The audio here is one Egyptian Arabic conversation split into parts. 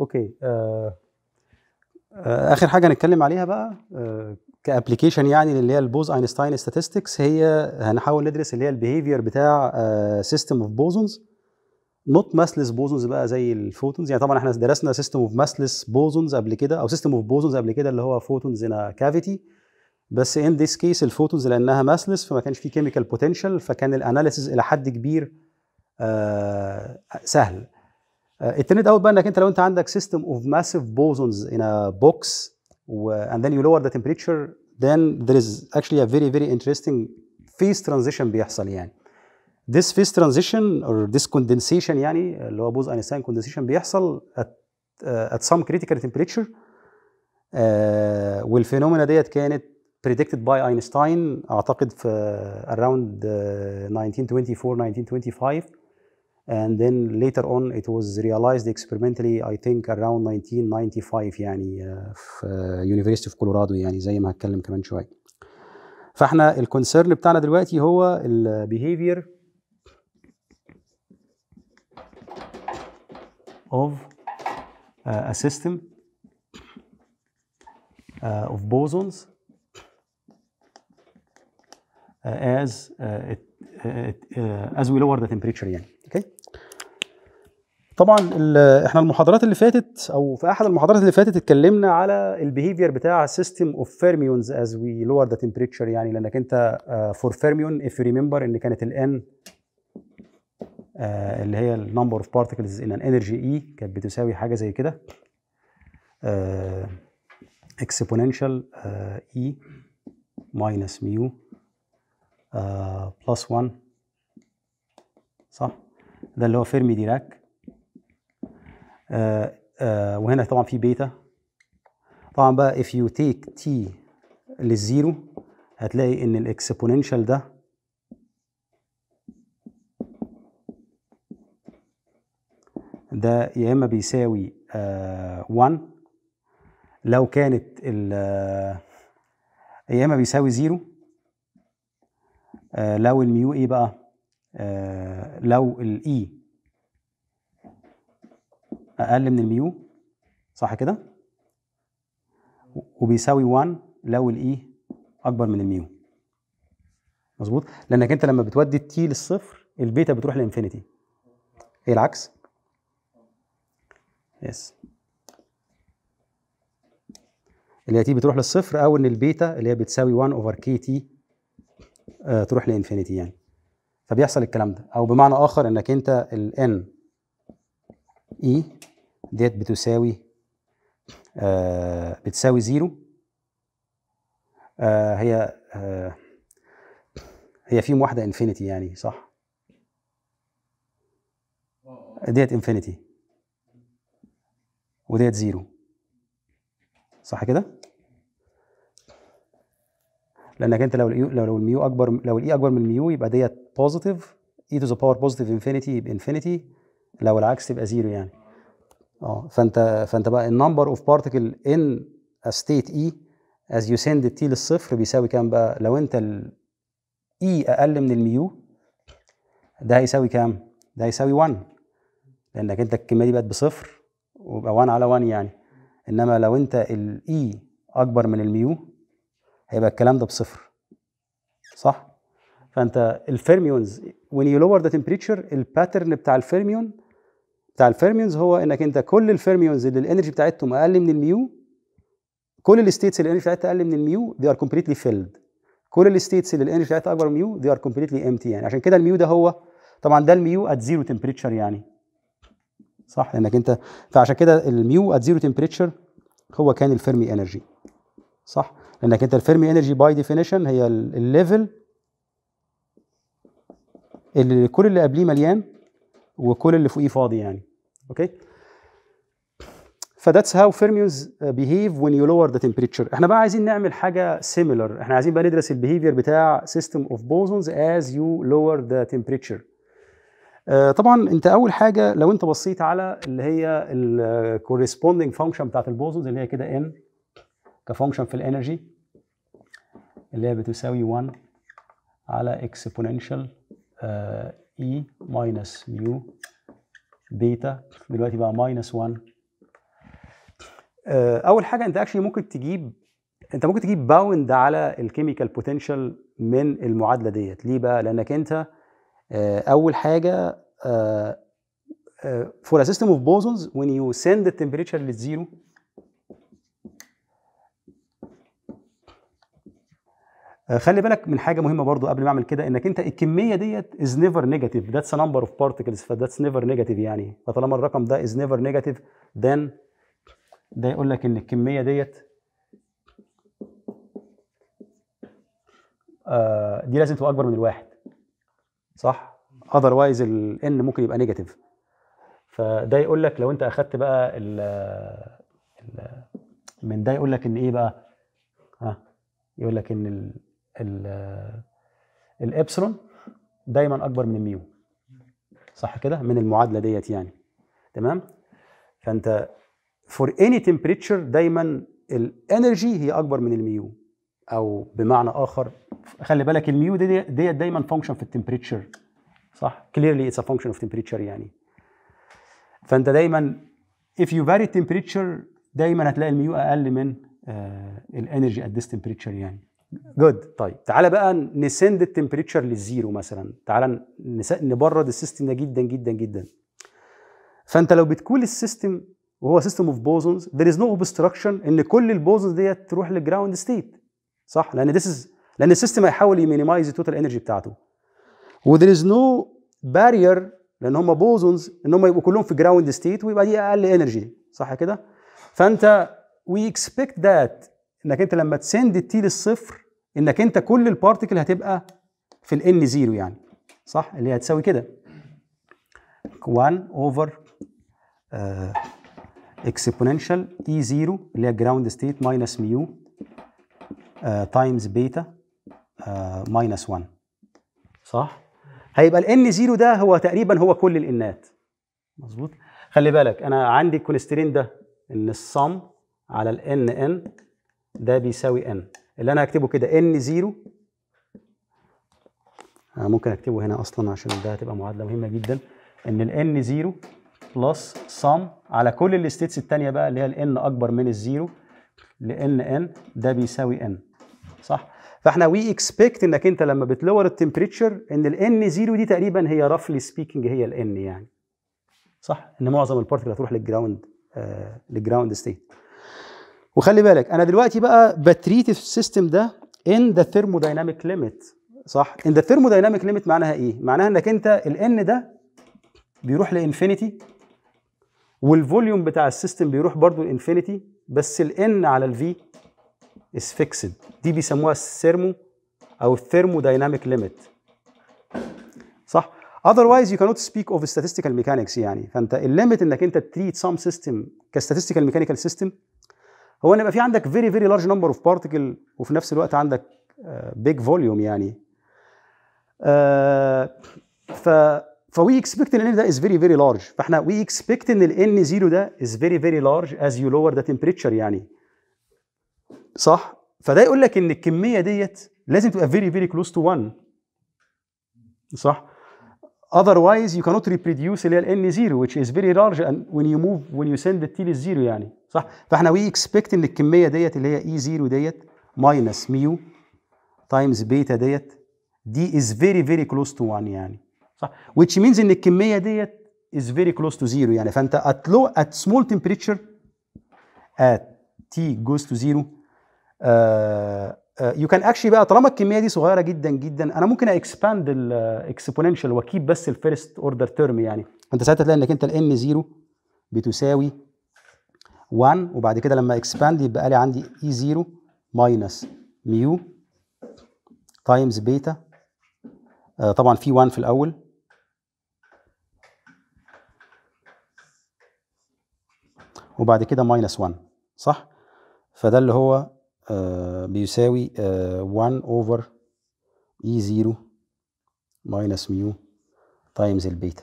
اوكي آه آه اخر حاجه هنتكلم عليها بقى آه كابلكيشن يعني اللي هي البوز اينشتاين statistics هي هنحاول ندرس اللي هي البيهيفير بتاع سيستم اوف بوزونز نوت ماسلس بوزونز بقى زي الفوتونز يعني طبعا احنا درسنا سيستم اوف ماسلس بوزونز قبل كده او سيستم اوف بوزونز قبل كده اللي هو فوتونز ان كافيتي بس ان ذيس كيس الفوتونز لانها ماسلس فما كانش في كيميكال بوتنشال فكان الاناليسيز الى حد كبير آه سهل اترنت اوت بقى انك انت لو انت عندك سيستم اوف ماسيف بوزونز ان ا بوكس and then you lower the temperature then there is actually a very very interesting phase transition بيحصل يعني this phase transition or this condensation يعني اللي هو بوز اينشتاين condensation بيحصل at, uh, at some critical temperature uh, والفينومينا ديت كانت predicted by اينشتاين اعتقد في around uh, 1924 1925 and then later on it was realized experimentally I think around 1995 يعني في University of Colorado يعني زي ما هتكلم كمان شويه فاحنا الكونسيرن بتاعنا دلوقتي هو البيهيفير of uh, a system uh, of bosons uh, as uh, it, it, uh, as we lower the temperature يعني اوكي okay. طبعا احنا المحاضرات اللي فاتت او في احد المحاضرات اللي فاتت اتكلمنا على البيهيفير بتاع سيستم اوف فيرميونز از وي لور ذا تمبريتشر يعني لانك انت فور فيرميون اف ريمبر ان كانت الان uh, اللي هي النمبر اوف بارتكلز ان ان انرجي اي كانت بتساوي حاجه زي كده اكسبوننشال اي ماينس ميو بلس 1 صح ده اللي هو فيرمي ديراك آه آه وهنا طبعا في بيتا طبعا بقى if you take t للزيرو هتلاقي ان الاكسبوننشال ده ده يا اما بيساوي آه 1 لو كانت ال يا اما بيساوي زيرو آه لو الميو ايه بقى آه لو الاي اقل من الميو صح كده وبيساوي 1 لو الاي اكبر من الميو مظبوط لانك انت لما بتودي التي للصفر البيتا بتروح لانفينيتي ايه العكس يس اللي هي تي بتروح للصفر او ان البيتا اللي هي بتساوي 1 اوفر كي تي تروح لانفينيتي يعني فبيحصل الكلام ده او بمعنى اخر انك انت الان اي ديت بتساوي آه بتساوي زيرو آه هي آه هي فيهم واحده انفينيتي يعني صح ديت انفينيتي وديت زيرو صح كده لانك انت لو لو لو الميو اكبر لو الاي اكبر من الميو يبقى ديت بوزيتيف اي تو ذا باور بوزيتيف انفينيتي يبقى انفينيتي لو العكس تبقى زيرو يعني اه فانت فانت بقى النمبر اوف بارتكل ان ستيت اي از يو سند التي للصفر بيساوي كام بقى لو انت الاي اقل من الميو ده هيساوي كام ده هيساوي 1 لانك انت الكميه دي بقت بصفر ويبقى 1 على 1 يعني انما لو انت الاي اكبر من الميو هيبقى الكلام ده بصفر صح فانت الفيرميونز when you lower the temperature الباترن بتاع الفيرميون بتاع الفيرميونز هو انك انت كل الفيرميونز اللي الانرجي بتاعتهم اقل من الميو كل الستيتس اللي الانرجي بتاعتها اقل من الميو they are completely filled كل الستيتس اللي الانرجي بتاعتها اكبر من الميو they are completely empty يعني عشان كده الميو ده هو طبعا ده الميو at zero temperature يعني صح لانك انت فعشان كده الميو at zero temperature هو كان الفيرمي انرجي صح لانك انت الفيرمي انرجي باي ديفينيشن هي الليفل اللي كل اللي قبليه مليان وكل اللي فوقيه فاضي يعني اوكي فذاتس هاو فيرميونز بيهيف when you lower the temperature احنا بقى عايزين نعمل حاجه سيميلر احنا عايزين بقى ندرس البيهيفير بتاع system of bosons as you lower the temperature uh, طبعا انت اول حاجه لو انت بصيت على اللي هي ال corresponding function بتاعت البوزونز اللي هي كده n كفانكشن في الانرجي اللي هي بتساوي 1 على exponential uh, e minus mu بيتا دلوقتي بقى minus 1 آه، اول حاجه انت اكشلي ممكن تجيب انت ممكن تجيب باوند على الكيميكال بوتنشال من المعادله ديت ليه بقى لانك انت آه، اول حاجه آه، آه، for a system of bosons when you send the temperature للزيرو آه، خلي بالك من حاجه مهمه برضو قبل ما اعمل كده انك انت الكميه ديت is never negative that's a number of particles ف that's never negative يعني فطالما الرقم ده is never negative then ده يقول لك ان الكميه ديت آه، دي لازم تبقى اكبر من الواحد صح otherwise ال n ممكن يبقى نيجاتيف فده يقول لك لو انت اخدت بقى ال ال من ده يقول لك ان ايه بقى ها يقول لك ان ال ال الابسلون دايما اكبر من الميو صح كده من المعادله ديت يعني تمام فانت for any temperature دايما الانرجي هي اكبر من الميو او بمعنى اخر خلي بالك الميو دي ديت دايما فانكشن في التمبريتشر صح clearly it's a function of temperature يعني فانت دايما if you vary temperature دايما هتلاقي الميو اقل من الانرجي at this temperature يعني جود طيب تعالى بقى نسند التمبريتشر للزيرو مثلا تعالى نس- نبرد السيستم ده جدا جدا جدا فانت لو بتكول السيستم وهو سيستم اوف بوزونز there is no obstruction ان كل البوزونز ديت تروح للجراوند ستيت صح لان this is لان السيستم هيحاول يمينيمايز التوتال انرجي بتاعته و there is no barrier لان هم بوزونز ان هم يبقوا كلهم في جراوند ستيت ويبقى دي اقل انرجي صح كده فانت وي اكسبكت ذات انك انت لما تسند التي للصفر انك انت كل البارتكل هتبقى في الان زيرو يعني صح اللي هي هتساوي كده 1 اوفر اكسبوننشال اي 0 اللي هي جراوند ستيت ماينس ميو تايمز بيتا ماينس 1 صح هيبقى الان 0 ده هو تقريبا هو كل الانات مظبوط خلي بالك انا عندي الكونسترين ده ان الصم على الان ان ده بيساوي ان اللي انا هكتبه كده ان 0 أنا ممكن اكتبه هنا اصلا عشان ده هتبقى معادله مهمه جدا ان الان 0 بلس صم على كل الستيتس الثانيه بقى اللي هي الان اكبر من الزيرو لان ان ده بيساوي ان صح فاحنا وي اكسبكت انك انت لما بتلور التمبريتشر ان الان 0 دي تقريبا هي رفلي سبيكينج هي الان يعني صح ان معظم البارتكل هتروح للجراوند آه للجراوند ستيت وخلي بالك انا دلوقتي بقى بتريت السيستم ده ان ذا ثيرمودايناميك ليميت صح ان ذا ثيرمودايناميك ليميت معناها ايه معناها انك انت الان ده بيروح لانفينيتي والفوليوم بتاع السيستم بيروح برضو لانفينيتي بس الان على الفي از فيكسد دي بيسموها الثيرمو او الثيرمودايناميك ليميت صح otherwise you cannot speak of statistical mechanics يعني فانت الليميت انك انت تريت some system كستاتستيكال ميكانيكال سيستم هو ان يبقى في عندك very very large number of particle وفي نفس الوقت عندك uh, big volume يعني uh, ف فوي اكسبكت ان ال ده از فيري فيري لارج فاحنا وي اكسبكت ان الان زيرو ده از فيري فيري لارج از يو لور ذا تمبريتشر يعني صح فده يقول لك ان الكميه ديت لازم تبقى فيري فيري كلوز تو 1 صح otherwise you cannot reproduce اللي هي ال n 0 which is very large and when you move when you send the t للزيرو يعني صح فاحنا we expect ان الكميه ديت اللي هي e 0 ديت minus ميو تايمز بيتا ديت دي is very very close to 1 يعني صح which means ان الكميه ديت is very close to zero يعني فانت at low at small temperature at t goes to zero يو كان اكشلي بقى طالما الكميه دي صغيره جدا جدا انا ممكن اكسباند الاكسبوننشال واكيب بس الفيرست اوردر تيرم يعني فانت ساعتها تلاقي انك انت الان 0 بتساوي 1 وبعد كده لما اكسباند يبقى لي عندي اي 0 ماينس ميو تايمز بيتا طبعا في 1 في الاول وبعد كده ماينس 1 صح فده اللي هو آه بيساوي آه 1 اوفر اي 0 ماينس ميو تايمز البيتا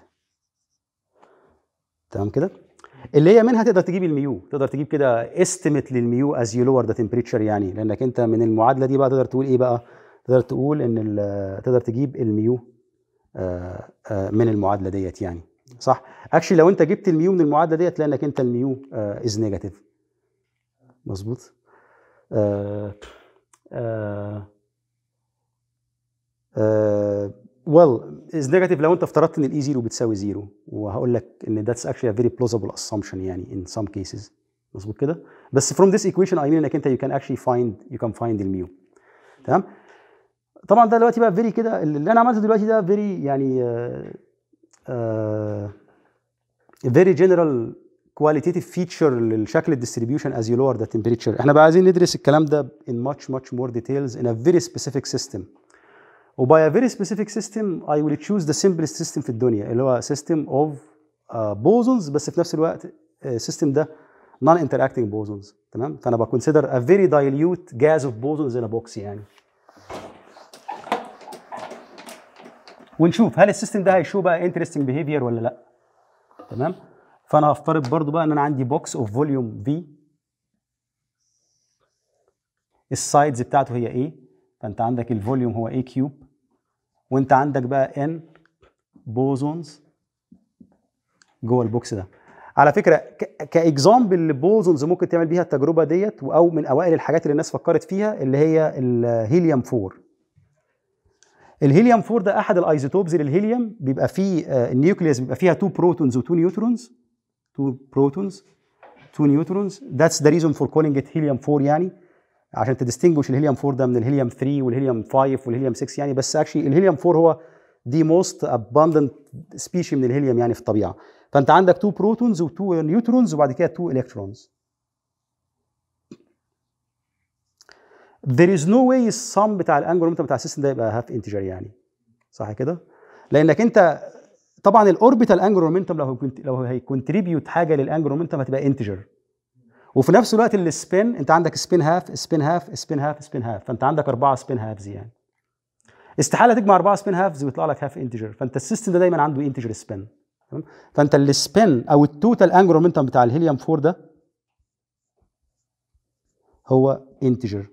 تمام كده اللي هي منها تقدر تجيب الميو تقدر تجيب كده استيميت للميو از يو لور ذا تمبريتشر يعني لانك انت من المعادله دي بقى تقدر تقول ايه بقى تقدر تقول ان تقدر تجيب الميو آه آه من المعادله ديت يعني صح اكشلي لو انت جبت الميو من المعادله ديت تلاقي انك انت الميو از نيجاتيف مظبوط آه آه آه well is negative لو انت افترضت ان الاي 0 بتساوي 0 وهقول لك ان that's actually a very plausible assumption يعني in some cases مظبوط كده بس from this equation I mean انك انت you can actually find you can find الميو تمام طبعا ده دلوقتي بقى فيري كده اللي انا عملته دلوقتي ده فيري يعني فيري جنرال كواليتيف فيتشر للشكل الديستريبيوشن از يو لور ذا تمبريتشر احنا بقى عايزين ندرس الكلام ده in much much more details in a very specific system وباي a very specific system I will choose the simplest system في الدنيا اللي هو system of uh, bosons بس في نفس الوقت السيستم uh, ده non interacting bosons تمام فانا بكونسيدر a very dilute gas of bosons in a box يعني ونشوف هل السيستم ده هيشو بقى انترستنج بيهيفير ولا لا تمام فانا هفترض برضو بقى ان انا عندي بوكس اوف فوليوم في السايدز بتاعته هي ايه فانت عندك الفوليوم هو اي كيوب وانت عندك بقى ان بوزونز جوه البوكس ده على فكره كاكزامبل لبوزونز ممكن تعمل بيها التجربه ديت او من اوائل الحاجات اللي الناس فكرت فيها اللي هي الهيليوم 4 الهيليوم 4 ده احد الايزوتوبز للهيليوم بيبقى فيه آه النيوكليوس بيبقى فيها 2 بروتونز و2 نيوترونز 2 بروتونز 2 نيوترونز ذاتس ذا ريزون فور كولينج ات هيليوم 4 يعني عشان تديستنجوش الهيليوم 4 ده من الهيليوم 3 والهيليوم 5 والهيليوم 6 يعني بس اكشلي الهيليوم 4 هو دي موست اباندنت سبيشي من الهيليوم يعني في الطبيعه فانت عندك 2 بروتونز و2 نيوترونز وبعد كده 2 الكترونز there is no way السم بتاع الانجل مومنتم بتاع السيستم ده يبقى هاف انتجر يعني صح كده لانك انت طبعا الاوربيتال انجل مومنتم لو لو هيكونتريبيوت حاجه للانجل مومنتم هتبقى انتجر وفي نفس الوقت السبين انت عندك سبين هاف سبين هاف سبين هاف سبين هاف فانت عندك اربعه سبين هافز يعني استحاله تجمع اربعه سبين هافز ويطلع لك هاف انتجر فانت السيستم ده دايما عنده انتجر سبين فانت السبين او التوتال انجل مومنتم بتاع الهيليوم 4 ده هو انتجر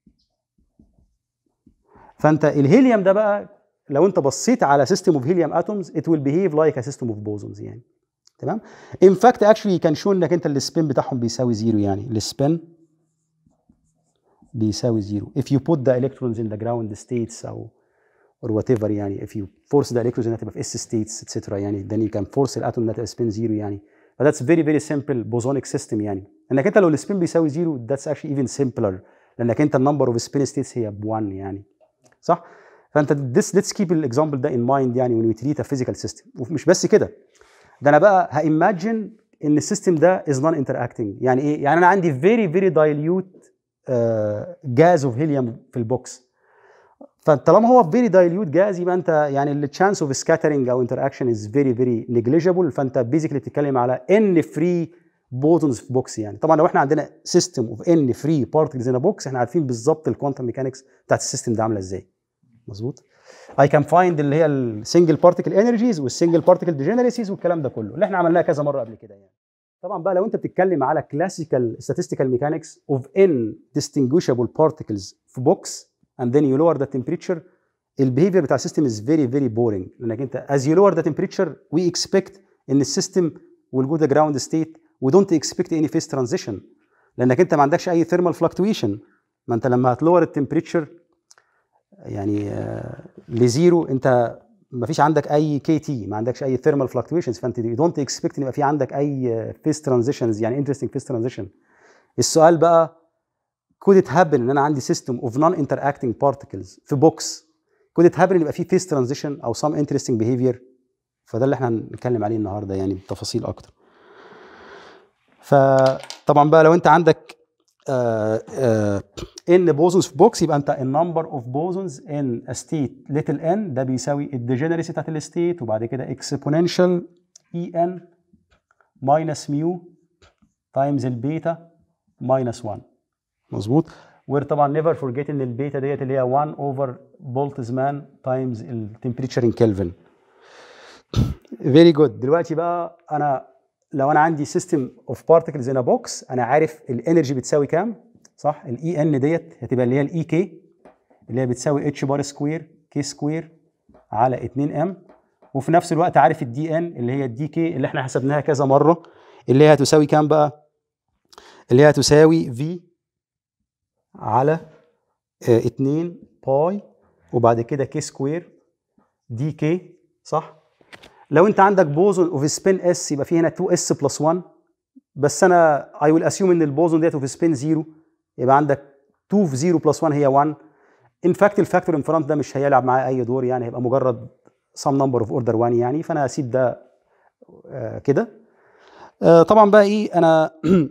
فانت الهيليوم ده بقى لو انت بصيت على سيستم اوف هيليوم اتومز ات ويل بيهيف لايك ا سيستم اوف بوزونز يعني تمام ان فاكت اكشلي كان شو انك انت السبين بتاعهم بيساوي زيرو يعني السبين بيساوي زيرو if you put the electrons in the ground states او or whatever يعني if you force the electrons انها تبقى في s states etc يعني then you can force الاتوم انها تبقى spin زيرو يعني فذاتس very very simple bosonic system يعني انك انت لو السبين بيساوي زيرو that's actually even simpler لانك انت النمبر اوف spin states هي ب 1 يعني صح فانت this let's keep الاكزامبل ده in mind يعني when we treat a physical system ومش بس كده ده انا بقى هايماجن ان السيستم ده از نون انتراكتنج يعني ايه يعني انا عندي فيري فيري دايليوت جاز اوف هيليوم في البوكس فطالما هو فيري دايليوت جاز يبقى انت يعني التشانس اوف سكاترنج او انتراكشن از فيري فيري نيجليجيبل فانت بيزيكلي بتتكلم على ان فري بوتونز في بوكس يعني طبعا لو احنا عندنا سيستم اوف ان فري بارتكلز ان بوكس احنا عارفين بالظبط الكوانتم ميكانكس بتاعت السيستم ده عامله ازاي مظبوط اي كان فايند اللي هي السنجل بارتكل انرجيز والسنجل بارتكل ديجنريسيز والكلام ده كله اللي احنا عملناه كذا مره قبل كده يعني طبعا بقى لو انت بتتكلم على كلاسيكال statistical mechanics of n distinguishable particles في بوكس and then you lower the temperature البيهيفير بتاع السيستم is very very boring لانك انت as you lower the temperature we expect ان السيستم will go to ground state we don't expect any phase transition لانك انت ما عندكش اي thermal fluctuation ما انت لما هتلور التمبريتشر يعني آه لزيرو انت ما فيش عندك اي كي تي ما عندكش اي ثيرمال فلكتويشنز فانت يو دونت اكسبكت ان يبقى في عندك اي فيس ترانزيشنز يعني انترستنج فيس ترانزيشن السؤال بقى كود ات هابن ان انا عندي سيستم اوف نون انتراكتنج بارتكلز في بوكس كود ات هابن ان يبقى في فيس ترانزيشن او سام انترستنج بيهيفير فده اللي احنا هنتكلم عليه النهارده يعني بتفاصيل اكتر فطبعا بقى لو انت عندك ان بوزونز في بوكس يبقى انت النمبر اوف بوزونز ان ستيت ليتل ان ده بيساوي الديجنريسي بتاعت الستيت وبعد كده اكسبوننشال اي ان ماينس ميو تايمز البيتا ماينس 1 مظبوط وير طبعا نيفر فورجيت ان البيتا ديت اللي هي 1 اوفر بولتزمان تايمز التمبريتشر ان كلفن فيري جود دلوقتي بقى انا لو انا عندي سيستم اوف بارتكلز ان بوكس انا عارف الانرجي بتساوي كام صح الاي ان ديت هتبقى اللي هي الاي كي اللي هي بتساوي اتش بار سكوير كي سكوير على 2 ام وفي نفس الوقت عارف الدي ان اللي هي الدي كي اللي احنا حسبناها كذا مره اللي هي هتساوي كام بقى اللي هي تساوي في على 2 باي وبعد كده كي سكوير دي كي صح لو انت عندك بوزون اوف سبين اس يبقى في هنا 2 اس بلس 1 بس انا اي ويل اسيوم ان البوزون ديت اوف سبين 0 يبقى عندك 2 في 0 بلس 1 هي 1 ان فاكت الفاكتور ان فرونت ده مش هيلعب معاه اي دور يعني هيبقى مجرد سم نمبر اوف اوردر 1 يعني فانا هسيب ده آه كده آه طبعا بقى ايه انا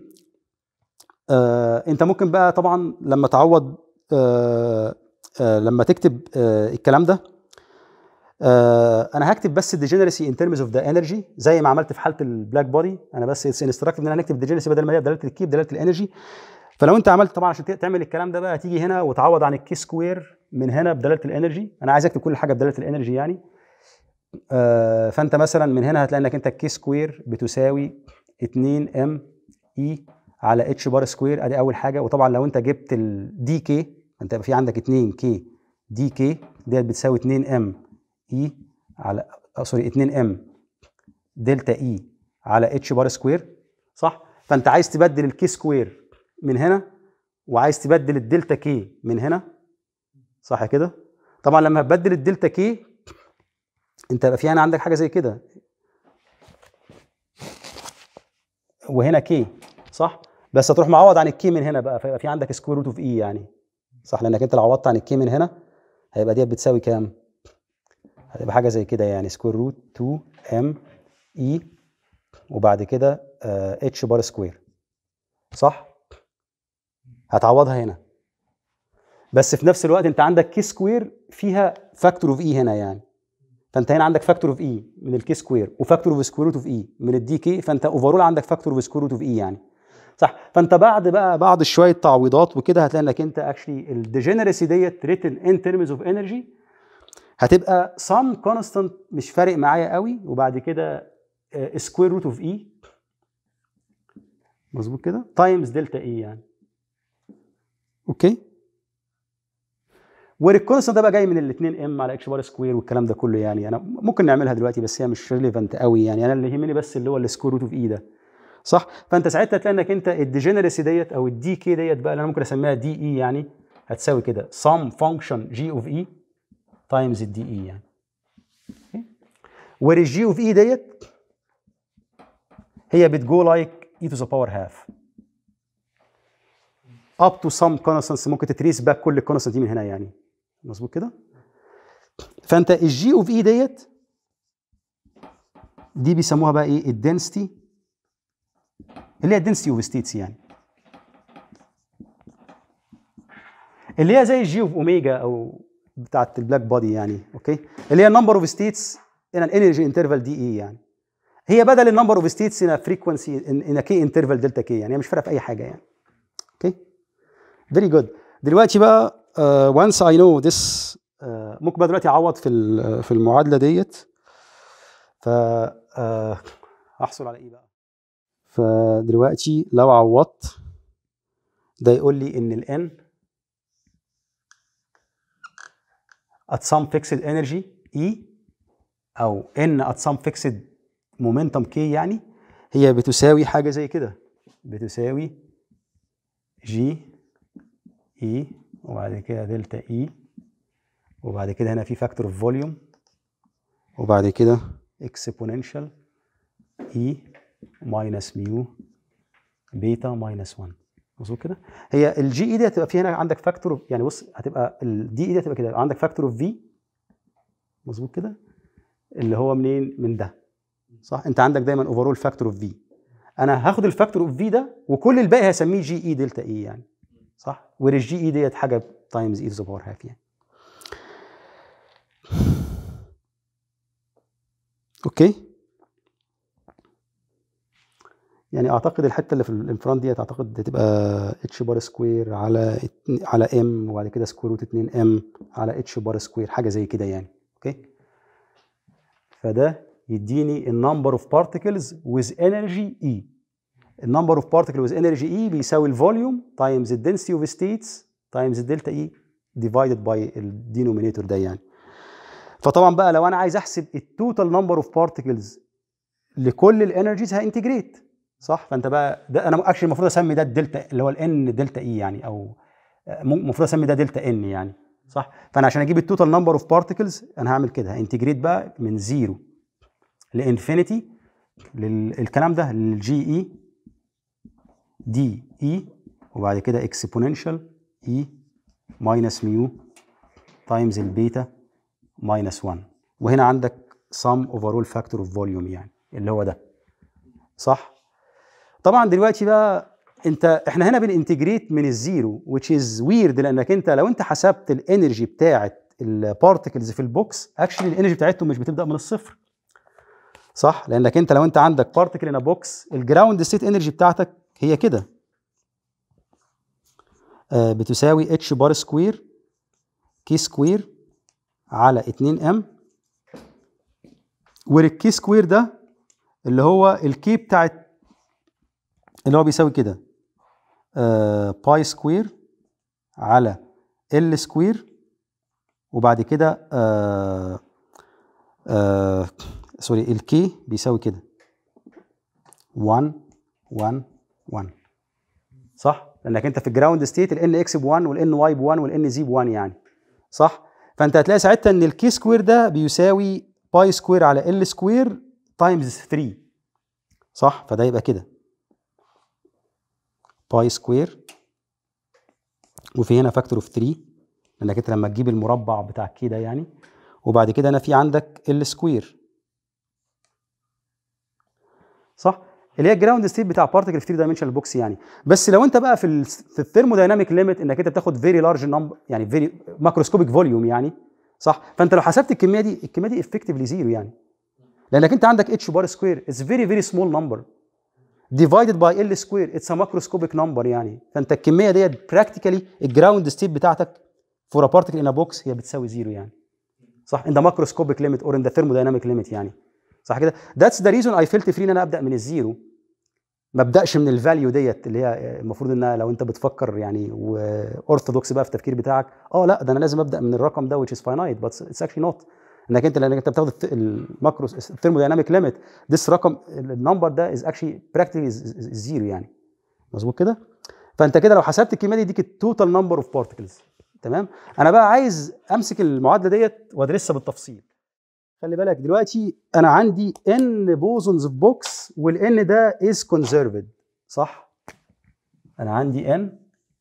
آه انت ممكن بقى طبعا لما تعوض آه آه لما تكتب آه الكلام ده آه انا هكتب بس الديجنرسي ان ترمز اوف ذا انرجي زي ما عملت في حاله البلاك بودي انا بس اتس انستراكتيف ان انا هنكتب الديجنرسي بدل ما هي بدلاله الكي بدلاله الانرجي فلو انت عملت طبعا عشان تعمل الكلام ده بقى هتيجي هنا وتعوض عن الكي سكوير من هنا بدلاله الانرجي انا عايز اكتب كل حاجه بدلاله الانرجي يعني آه فانت مثلا من هنا هتلاقي انك انت الكي سكوير بتساوي 2 ام اي على اتش بار سكوير ادي اول حاجه وطبعا لو انت جبت الدي كي انت في عندك 2 كي دي كي ديت بتساوي 2 ام اي على سوري 2 ام دلتا اي على اتش بار سكوير صح فانت عايز تبدل الكي سكوير من هنا وعايز تبدل الدلتا كي من هنا صح كده طبعا لما هتبدل الدلتا كي انت يبقى في هنا عندك حاجه زي كده وهنا كي صح بس هتروح معوض عن الكي من هنا بقى فيبقى في عندك سكوير روت اوف اي يعني صح لانك انت لو عوضت عن الكي من هنا هيبقى ديت بتساوي كام هتبقى حاجه زي كده يعني سكوير روت 2 ام اي وبعد كده اتش بار سكوير صح هتعوضها هنا بس في نفس الوقت انت عندك كي سكوير فيها فاكتور اوف اي هنا يعني فانت هنا عندك فاكتور اوف اي من الكي سكوير وفاكتور اوف سكوير روت اوف اي من الدي كي فانت اوفرول عندك فاكتور اوف سكوير روت اوف اي يعني صح فانت بعد بقى بعد شويه تعويضات وكده هتلاقي انك انت اكشلي الديجنرسي ديت ريتن ان ترمز اوف انرجي هتبقى سم كونستانت مش فارق معايا قوي وبعد كده سكوير روت اوف اي مظبوط كده تايمز دلتا اي يعني اوكي والكونستانت ده بقى جاي من الاثنين ام على اتش بار سكوير والكلام ده كله يعني انا ممكن نعملها دلوقتي بس هي مش ريليفنت قوي يعني انا اللي يهمني بس اللي هو السكوير روت اوف اي ده صح فانت ساعتها تلاقي انك انت الديجنرسي ديت او الدي كي ديت بقى اللي انا ممكن اسميها دي اي يعني هتساوي كده سم فانكشن جي اوف اي تايمز الدي اي يعني وير الجي اوف اي ديت هي بتجو لايك اي تو ذا باور هاف اب تو سم كونستانس ممكن تتريس باك كل الكونستانت دي من هنا يعني مظبوط كده فانت الجي اوف اي ديت دي بيسموها بقى ايه الدنسيتي اللي هي الدنسيتي اوف ستيتس يعني اللي هي زي الجي اوف اوميجا او بتاعت البلاك بودي يعني اوكي اللي هي النمبر اوف ستيتس ان الانرجي انترفال دي اي يعني هي بدل النمبر اوف ستيتس ان فريكونسي ان كي انترفال دلتا كي يعني هي مش فارقه في اي حاجه يعني اوكي فيري جود دلوقتي بقى وانس اي نو ذس ممكن بقى دلوقتي اعوض في في المعادله ديت ف uh, احصل على ايه بقى فدلوقتي لو عوضت ده يقول لي ان الان at some fixed energy E أو N at some fixed momentum K يعني هي بتساوي حاجة زي كده بتساوي G E وبعد كده دلتا E وبعد كده هنا في فاكتور اوف فوليوم وبعد كده exponential E minus ميو بيتا minus 1 مظبوط كده هي الجي اي دي هتبقى في هنا عندك فاكتور يعني بص هتبقى الدي اي دي هتبقى كده عندك فاكتور اوف في مظبوط كده اللي هو منين من ده صح انت عندك دايما اوفرول فاكتور اوف في انا هاخد الفاكتور اوف في ده وكل الباقي هسميه جي اي دلتا اي يعني صح وير الجي اي ديت حاجه تايمز اي تو ذا باور هاف يعني اوكي يعني اعتقد الحته اللي في الانفرانت ديت اعتقد هتبقى اتش بار سكوير على على ام وبعد كده سكوير روت 2 ام على اتش بار سكوير حاجه زي كده يعني اوكي فده يديني النمبر اوف بارتكلز ويز انرجي اي النمبر اوف بارتكل ويز انرجي اي بيساوي الفوليوم تايمز الدنسيتي اوف ستيتس تايمز الدلتا اي ديفايدد باي الدينومينيتور ده يعني فطبعا بقى لو انا عايز احسب التوتال نمبر اوف بارتكلز لكل الانرجيز هانتجريت صح فانت بقى ده انا اكشلي المفروض اسمي ده الدلتا اللي هو الان دلتا اي يعني او المفروض اسمي ده دلتا ان يعني صح فانا عشان اجيب التوتال نمبر اوف بارتكلز انا هعمل كده هانتجريت بقى من زيرو لانفينيتي للكلام ده للجي اي دي اي وبعد كده اكسبوننشال اي ماينس ميو تايمز البيتا ماينس 1 وهنا عندك sum overall factor of volume يعني اللي هو ده صح طبعا دلوقتي بقى انت احنا هنا بننتجريت من الزيرو which is weird لانك انت لو انت حسبت الانرجي بتاعت البارتكلز في البوكس اكشلي الانرجي بتاعتهم مش بتبدا من الصفر صح لانك انت لو انت عندك بارتكل ان بوكس الجراوند ستيت انرجي بتاعتك هي كده آه بتساوي اتش بار سكوير كي سكوير على 2 ام والكي سكوير ده اللي هو الكي بتاعت اللي هو بيساوي كده آه باي سكوير على ال سكوير وبعد كده آه آه سوري الكي بيساوي كده 1 1 1 صح لانك انت في الجراوند ستيت الان اكس ب 1 والان واي ب 1 والان زي ب 1 يعني صح فانت هتلاقي ساعتها ان الكي سكوير ده بيساوي باي سكوير على ال سكوير تايمز 3 صح فده يبقى كده باي سكوير وفي هنا فاكتور اوف 3 لانك انت لما تجيب المربع بتاع كي ده يعني وبعد كده انا في عندك ال سكوير صح اللي هي الجراوند ستيت بتاع بارتكل في 3 دايمنشنال بوكس يعني بس لو انت بقى في ال في الثيرمودايناميك ليميت انك انت بتاخد فيري لارج نمبر يعني فيري ماكروسكوبيك فوليوم يعني صح فانت لو حسبت الكميه دي الكميه دي افكتفلي زيرو يعني لانك انت عندك اتش بار سكوير اتس فيري فيري سمول نمبر divided by ال سكوير اتس ا ماكروسكوبيك نمبر يعني فانت الكميه ديت براكتيكالي الجراوند ستيت بتاعتك فور ا بارتكل ان ا بوكس هي بتساوي زيرو يعني صح ان ذا ماكروسكوبيك ليميت اور ان ذا ثيرمودايناميك ليميت يعني صح كده ذاتس ذا ريزون اي فيلت فري ان انا ابدا من الزيرو ما ابداش من الفاليو ديت اللي هي المفروض انها لو انت بتفكر يعني واورثودوكس بقى في التفكير بتاعك اه لا ده انا لازم ابدا من الرقم ده which is finite but it's actually not انك انت لانك انت بتاخد الماكرو الثيرمودايناميك ليميت ذس رقم النمبر ده از اكشلي براكتيكلي زيرو يعني مظبوط كده فانت كده لو حسبت الكميه دي يديك التوتال نمبر اوف بارتكلز تمام انا بقى عايز امسك المعادله ديت وادرسها بالتفصيل خلي بالك دلوقتي انا عندي ان بوزونز في بوكس والان ده از كونزرفد صح انا عندي ان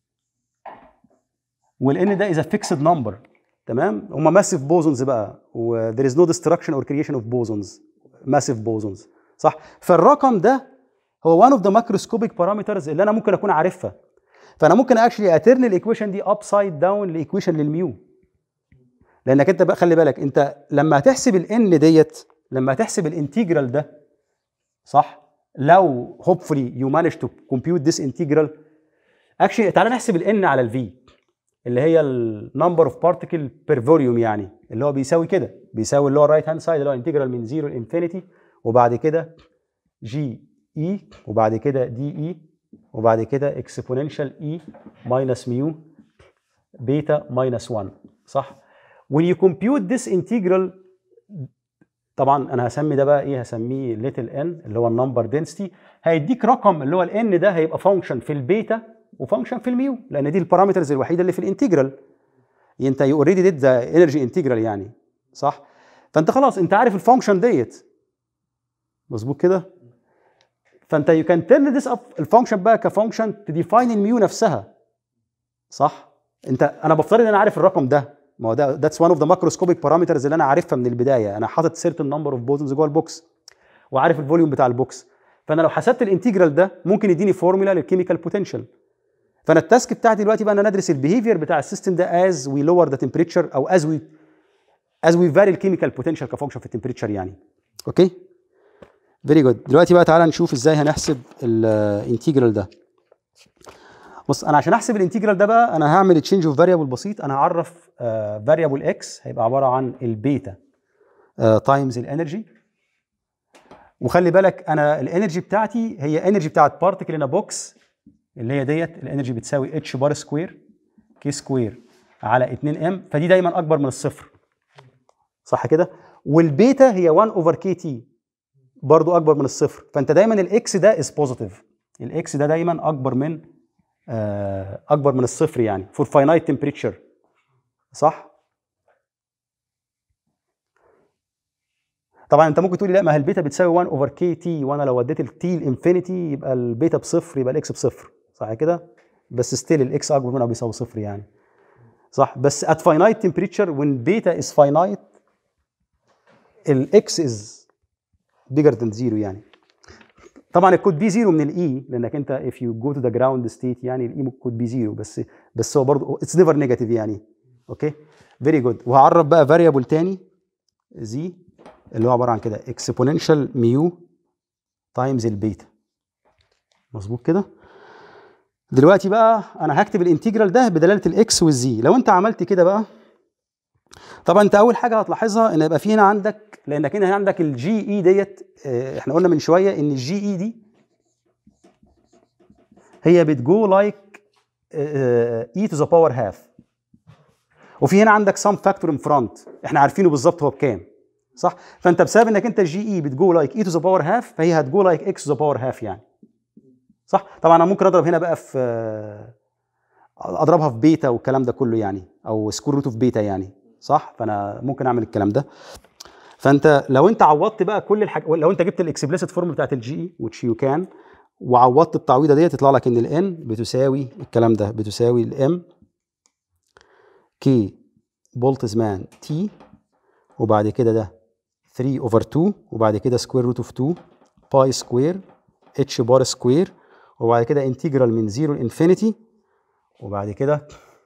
والان ده از ا فيكسد نمبر تمام هم ماسيف بوزونز بقى و there is no destruction or creation of bosons massive bosons صح فالرقم ده هو one of the macroscopic parameters اللي انا ممكن اكون عارفها فانا ممكن اكشلي اترن الايكويشن دي ابسايد داون لايكويشن للميو لانك انت بقى خلي بالك انت لما هتحسب الان ديت لما هتحسب الانتجرال ده صح لو hopefully you manage to compute this integral actually تعالى نحسب الان على الفي اللي هي النمبر اوف بارتكل بير فوليوم يعني اللي هو بيساوي كده بيساوي اللي هو الرايت هاند سايد اللي هو انتجرال من 0 لانفينيتي وبعد كده جي اي وبعد كده دي اي وبعد كده اكسبوننشال اي ماينس ميو بيتا ماينس 1 صح when you compute this integral طبعا انا هسمي ده بقى ايه هسميه little n اللي هو النمبر density هيديك رقم اللي هو الان ده هيبقى فانكشن في البيتا وفانكشن في الميو لان دي البارامترز الوحيده اللي في الانتجرال انت يو اوريدي ديد ذا انرجي انتجرال يعني صح فانت خلاص انت عارف الفانكشن ديت مظبوط كده فانت يو كان تيرن ذس اب الفانكشن بقى كفانكشن تديفاين الميو نفسها صح انت انا بفترض ان انا عارف الرقم ده ما هو ده ذاتس وان اوف ذا ماكروسكوبيك بارامترز اللي انا عارفها من البدايه انا حاطط سيرتن نمبر اوف بوزنز جوه البوكس وعارف الفوليوم بتاع البوكس فانا لو حسبت الانتجرال ده ممكن يديني فورمولا للكيميكال بوتنشال فانا التاسك بتاعتي دلوقتي بقى ان انا ادرس البيهيفير بتاع السيستم ده از وي لور ذا تمبريتشر او از وي از وي فاري الكيميكال بوتنشال كفانكشن في التمبريتشر يعني اوكي فيري جود دلوقتي بقى تعالى نشوف ازاي هنحسب الانتجرال ده بص انا عشان احسب الانتجرال ده بقى انا هعمل تشينج اوف فاريبل بسيط انا هعرف فاريبل اكس هيبقى عباره عن البيتا تايمز الانرجي وخلي بالك انا الانرجي بتاعتي هي انرجي بتاعت بارتكل ان بوكس اللي هي ديت الانرجي بتساوي اتش بار سكوير كي سكوير على 2 ام فدي دايما اكبر من الصفر صح كده والبيتا هي 1 اوفر كي تي برضو اكبر من الصفر فانت دايما الاكس ده از بوزيتيف الاكس ده دايما اكبر من آه، اكبر من الصفر يعني فور فاينايت تمبريتشر صح طبعا انت ممكن تقولي لا ما هي البيتا بتساوي 1 اوفر كي تي وانا لو وديت التي الانفينيتي يبقى البيتا بصفر يبقى الاكس بصفر صح كده بس ستيل الاكس اكبر من او بيساوي صفر يعني صح بس at finite temperature when beta is finite الاكس از bigger than zero يعني طبعا الكود بي زيرو من الاي لانك انت if you go to the ground state يعني الاي كود بي زيرو بس بس هو برضه اتس نيفر نيجاتيف يعني اوكي فيري جود وهعرف بقى فاريبل تاني زي اللي هو عباره عن كده اكسبوننشال ميو تايمز البيتا مظبوط كده دلوقتي بقى انا هكتب الانتجرال ده بدلاله الاكس والزي لو انت عملت كده بقى طبعا انت اول حاجه هتلاحظها ان يبقى في هنا عندك لانك هنا عندك الجي اي ديت اه، احنا قلنا من شويه ان الجي اي دي هي بتجو لايك اي تو ذا باور هاف وفي هنا عندك سم فاكتور ان فرونت احنا عارفينه بالظبط هو بكام صح فانت بسبب انك انت الجي اي بتجو لايك اي تو ذا باور هاف فهي هتجو لايك اكس تو ذا باور هاف يعني صح طبعا انا ممكن اضرب هنا بقى في اه، اضربها في بيتا والكلام ده كله يعني او سكور روت اوف بيتا يعني صح فانا ممكن اعمل الكلام ده فانت لو انت عوضت بقى كل الحاجات لو انت جبت الاكسبليسيت فورم بتاعت الجي اي which you can وعوضت التعويضه ديت يطلع لك ان الان بتساوي الكلام ده بتساوي الام كي بولتزمان تي وبعد كده ده 3 اوفر 2 وبعد كده سكوير روت اوف 2 باي سكوير اتش بار سكوير وبعد كده انتجرال من 0 لانفينيتي وبعد كده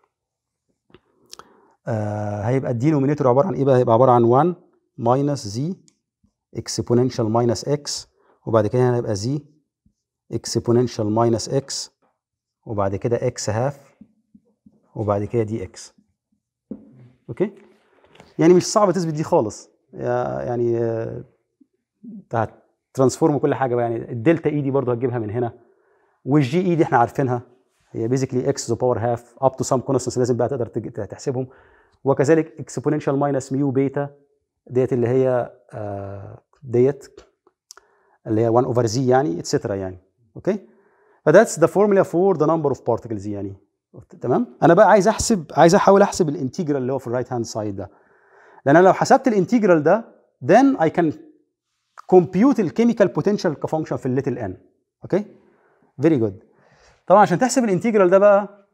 آه هيبقى الدينومينيتور عباره عن ايه بقى؟ هيبقى عباره عن 1 ماينس زي اكسبوننشال ماينس اكس وبعد كده هنا هيبقى زي اكسبوننشال ماينس اكس وبعد كده اكس هاف وبعد كده دي اكس اوكي يعني مش صعب تثبت دي خالص يا- يعني آه، انت هترانسفورم كل حاجه بقى يعني الدلتا اي دي برضه هتجيبها من هنا والجي اي دي احنا عارفينها هي بيزيكلي اكس ذا باور هاف اب تو سام كونستنس لازم بقى تقدر تج- تحسبهم وكذلك اكسبوننشال ماينس ميو بيتا ديت اللي هي آه، ديت اللي هي 1 اوفر زي يعني اتسترا يعني اوكي فذاتس ذا فورمولا فور ذا نمبر اوف بارتكلز يعني تمام انا بقى عايز احسب عايز احاول احسب الانتجرال اللي هو في الرايت هاند سايد ده لان انا لو حسبت الانتجرال ده then I can compute الكيميكال بوتنشال كفانكشن في الليتل ان اوكي فيري جود طبعا عشان تحسب الانتجرال ده بقى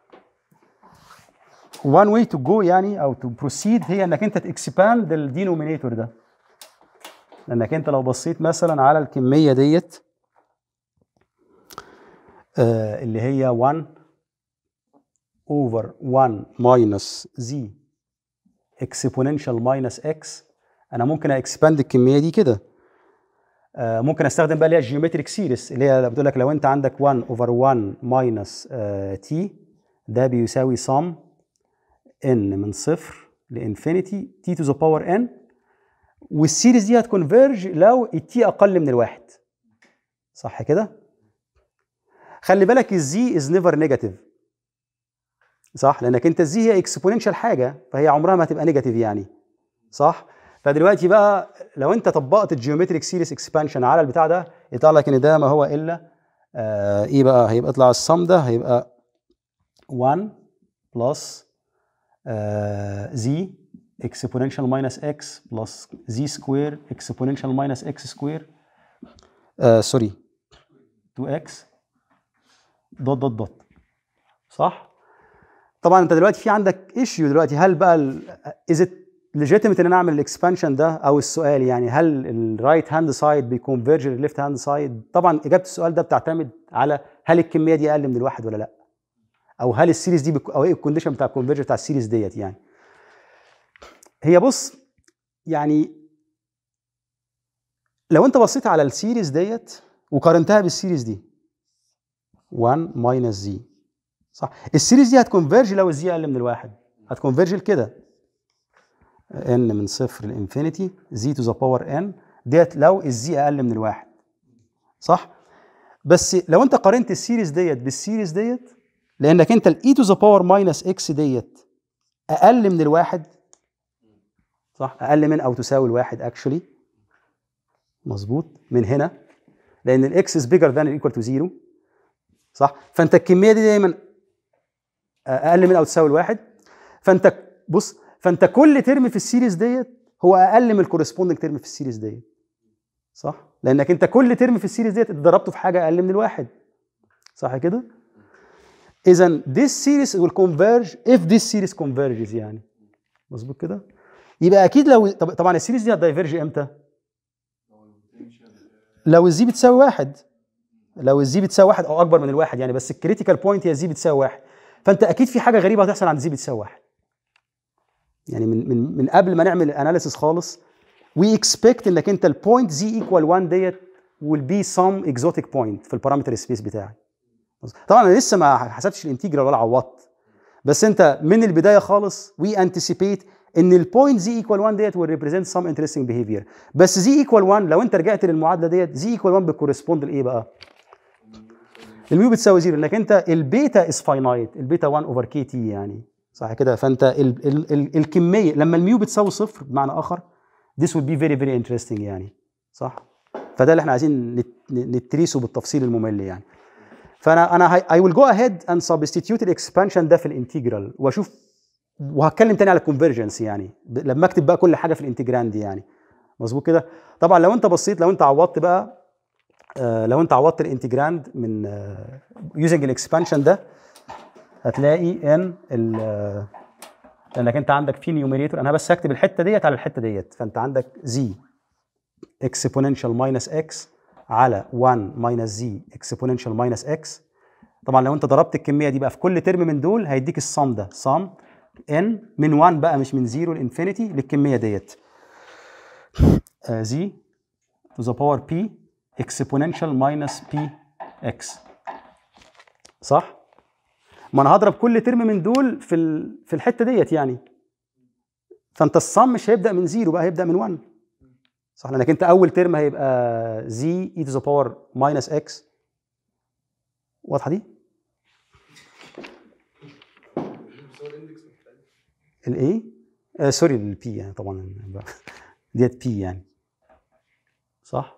one way to go يعني او to proceed هي انك انت تكسباند الدينومينيتور ده لانك انت لو بصيت مثلا على الكميه ديت آه اللي هي 1 over 1 minus z exponential minus x انا ممكن اكسباند الكميه دي كده آه، ممكن استخدم بقى اللي هي الجيومتريك سيريس اللي هي بتقول لك لو انت عندك 1 اوفر 1 ماينس تي ده بيساوي sum n من صفر لانفينيتي تي تو ذا باور n والسيريز دي هتكونفيرج لو التي اقل من الواحد صح كده؟ خلي بالك الزي از نيفر نيجاتيف صح لانك انت الزي هي اكسبوننشال حاجه فهي عمرها ما هتبقى نيجاتيف يعني صح فدلوقتي بقى لو انت طبقت الجيومتريك سيريس اكسبانشن على البتاع ده يطلع لك ان ده ما هو الا آه ايه بقى هيبقى يطلع الصم ده هيبقى 1 بلس زي exponential minus x plus z square exponential minus x square آه سوري 2x دوت دوت دوت صح طبعا انت دلوقتي في عندك ايشيو دلوقتي هل بقى از ات ليجيتيمت ان انا اعمل الاكسبانشن ده او السؤال يعني هل الرايت هاند سايد بيكونفيرج للليفت هاند سايد طبعا اجابه السؤال ده بتعتمد على هل الكميه دي اقل من الواحد ولا لا او هل السيريز دي بك... او ايه الكونديشن بتاع الكونفيرج بتاع السيريز ديت يعني هي بص يعني لو انت بصيت على السيريز ديت وقارنتها بالسيريز دي 1 ماينس زي صح السيريز دي هتكونفيرج لو الزي اقل من الواحد هتكونفيرج لكده ان من صفر لانفينيتي زي تو ذا باور ان ديت لو الزي اقل من الواحد صح بس لو انت قارنت السيريز ديت بالسيريز ديت لانك انت الاي تو ذا باور ماينس اكس ديت اقل من الواحد صح اقل من او تساوي الواحد اكشولي مظبوط من هنا لان الاكس از بيجر ذان ايكوال تو زيرو صح فانت الكميه دي دايما اقل من او تساوي الواحد فانت بص فانت كل ترم في السيريز ديت هو اقل من الكورسبوندنج ترم في السيريز ديت صح لانك انت كل ترم في السيريز ديت اتضربته في حاجه اقل من الواحد صح كده اذا this series will converge if this series converges يعني مظبوط كده يبقى اكيد لو طب طبعا السيريز دي هتدايفرج امتى لو الزي بتساوي واحد لو الزي بتساوي واحد او اكبر من الواحد يعني بس الكريتيكال بوينت هي الزي بتساوي واحد فانت اكيد في حاجه غريبه هتحصل عند الزي بتساوي واحد يعني من من من قبل ما نعمل الاناليسيس خالص وي اكسبكت انك انت البوينت زي ايكوال 1 ديت will be some exotic point في البارامتر سبيس بتاعك طبعا انا لسه ما حسبتش الانتجرال ولا عوضت بس انت من البدايه خالص وي انتسيبيت ان البوينت زي ايكوال 1 ديت will represent some interesting behavior بس زي ايكوال 1 لو انت رجعت للمعادله ديت زي ايكوال 1 بتكورسبوند لايه بقى؟ الميو بتساوي زيرو انك انت البيتا از فاينايت البيتا 1 اوفر كي تي يعني صح كده فانت ال ال ال الكميه لما الميو بتساوي صفر بمعنى اخر this would be very very interesting يعني صح فده اللي احنا عايزين نت- نتريسه بالتفصيل الممل يعني فانا انا I will go ahead and substitute الاكسبانشن ده في الانتجرال واشوف وهتكلم تاني على الكونفرجنس يعني ب- لما اكتب بقى كل حاجه في الانتجراند يعني مظبوط كده طبعا لو انت بصيت لو انت عوضت بقى آه، لو انت عوضت الانتجراند من يوزنج الاكسبانشن ده هتلاقي ان ال آه، لانك انت عندك في نيوميريتور انا بس هكتب الحته ديت على الحته ديت فانت عندك زي اكسبوننشال ماينس اكس على 1 ماينس زي اكسبوننشال ماينس اكس طبعا لو انت ضربت الكميه دي بقى في كل ترم من دول هيديك الصم ده صم ان من 1 بقى مش من 0 لانفينيتي للكميه ديت زي to the power p exponential minus p x صح؟ ما انا هضرب كل ترم من دول في ال... في الحته ديت يعني فانت الصم مش هيبدا من زيرو بقى هيبدا من 1 صح لانك انت اول ترم هيبقى زي اي تو ذا باور ماينس اكس واضحه دي؟ الايه؟ آه سوري البي يعني طبعا ديت بي يعني صح؟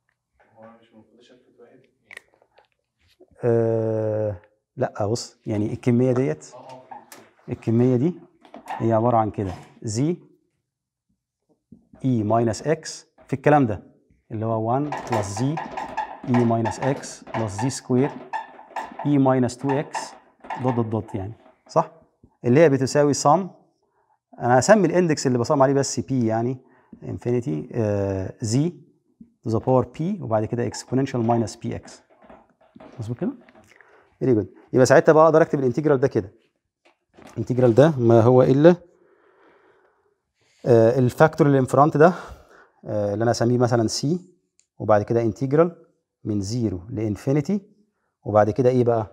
آه لا بص يعني الكميه ديت الكميه دي هي عباره عن كده زي اي ماينس اكس في الكلام ده اللي هو 1 بلس زي اي ماينس اكس بلس زي سكوير اي ماينس 2 اكس دوت دوت دوت يعني صح؟ اللي هي بتساوي صم انا هسمي الاندكس اللي بصم عليه بس بي يعني انفينيتي زي تو ذا باور بي وبعد كده اكسبوننشال ماينس بي اكس مظبوط كده؟ فيري جود يبقى ساعتها بقى اقدر اكتب الانتجرال ده كده الانتجرال ده ما هو الا آه الفاكتور اللي انفرونت ده آه اللي انا اسميه مثلا سي وبعد كده انتجرال من زيرو لانفينيتي وبعد كده ايه بقى؟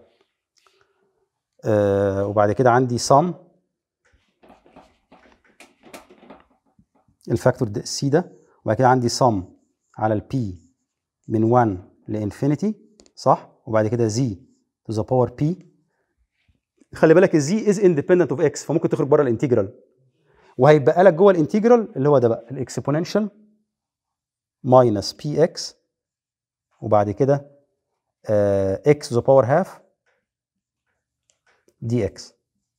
آه وبعد كده عندي sum الفاكتور ده سي ده وبعد كده عندي sum على البي من 1 لانفينيتي صح؟ وبعد كده زي to the power p خلي بالك الزي از اندبندنت اوف اكس فممكن تخرج بره الانتجرال وهيبقى لك جوه الانتجرال اللي هو ده بقى الاكسبوننشال ماينس بي اكس وبعد كده اكس ذا باور هاف دي اكس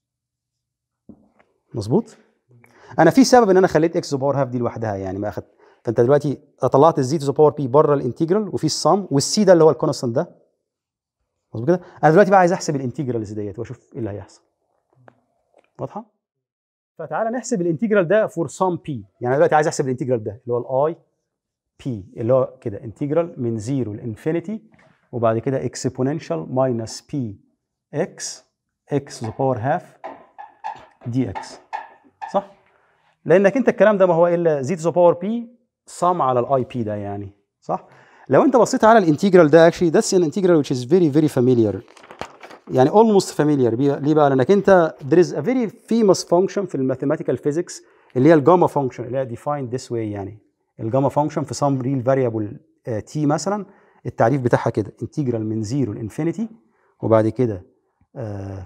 مظبوط انا في سبب ان انا خليت اكس ذا باور هاف دي لوحدها يعني ما اخدت فانت دلوقتي طلعت الزي تو ذا باور بي بره الانتجرال وفي السم والسي ده اللي هو الكونستنت ده مظبوط كده انا دلوقتي بقى عايز احسب الانتجرالز ديت واشوف ايه اللي هيحصل واضحه فتعالى نحسب الانتجرال ده فور سم بي يعني انا دلوقتي عايز احسب الانتجرال ده اللي هو الاي بي اللي هو كده انتجرال من 0 لانفينيتي وبعد كده اكسبوننشال ماينس بي اكس اكس ذا باور هاف دي اكس صح لانك انت الكلام ده ما هو الا زي تو ذا باور بي سم على الاي بي ده يعني صح لو انت بصيت على الانتجرال ده actually that's an integral which is very very familiar يعني almost familiar بيه- ليه بقى لانك انت there is a very famous function في الماثيماتيكال physics اللي هي الجاما function اللي هي defined this way يعني الجاما function في some real variable آه، t مثلا التعريف بتاعها كده integral من 0 لانفينيتي وبعد كده آه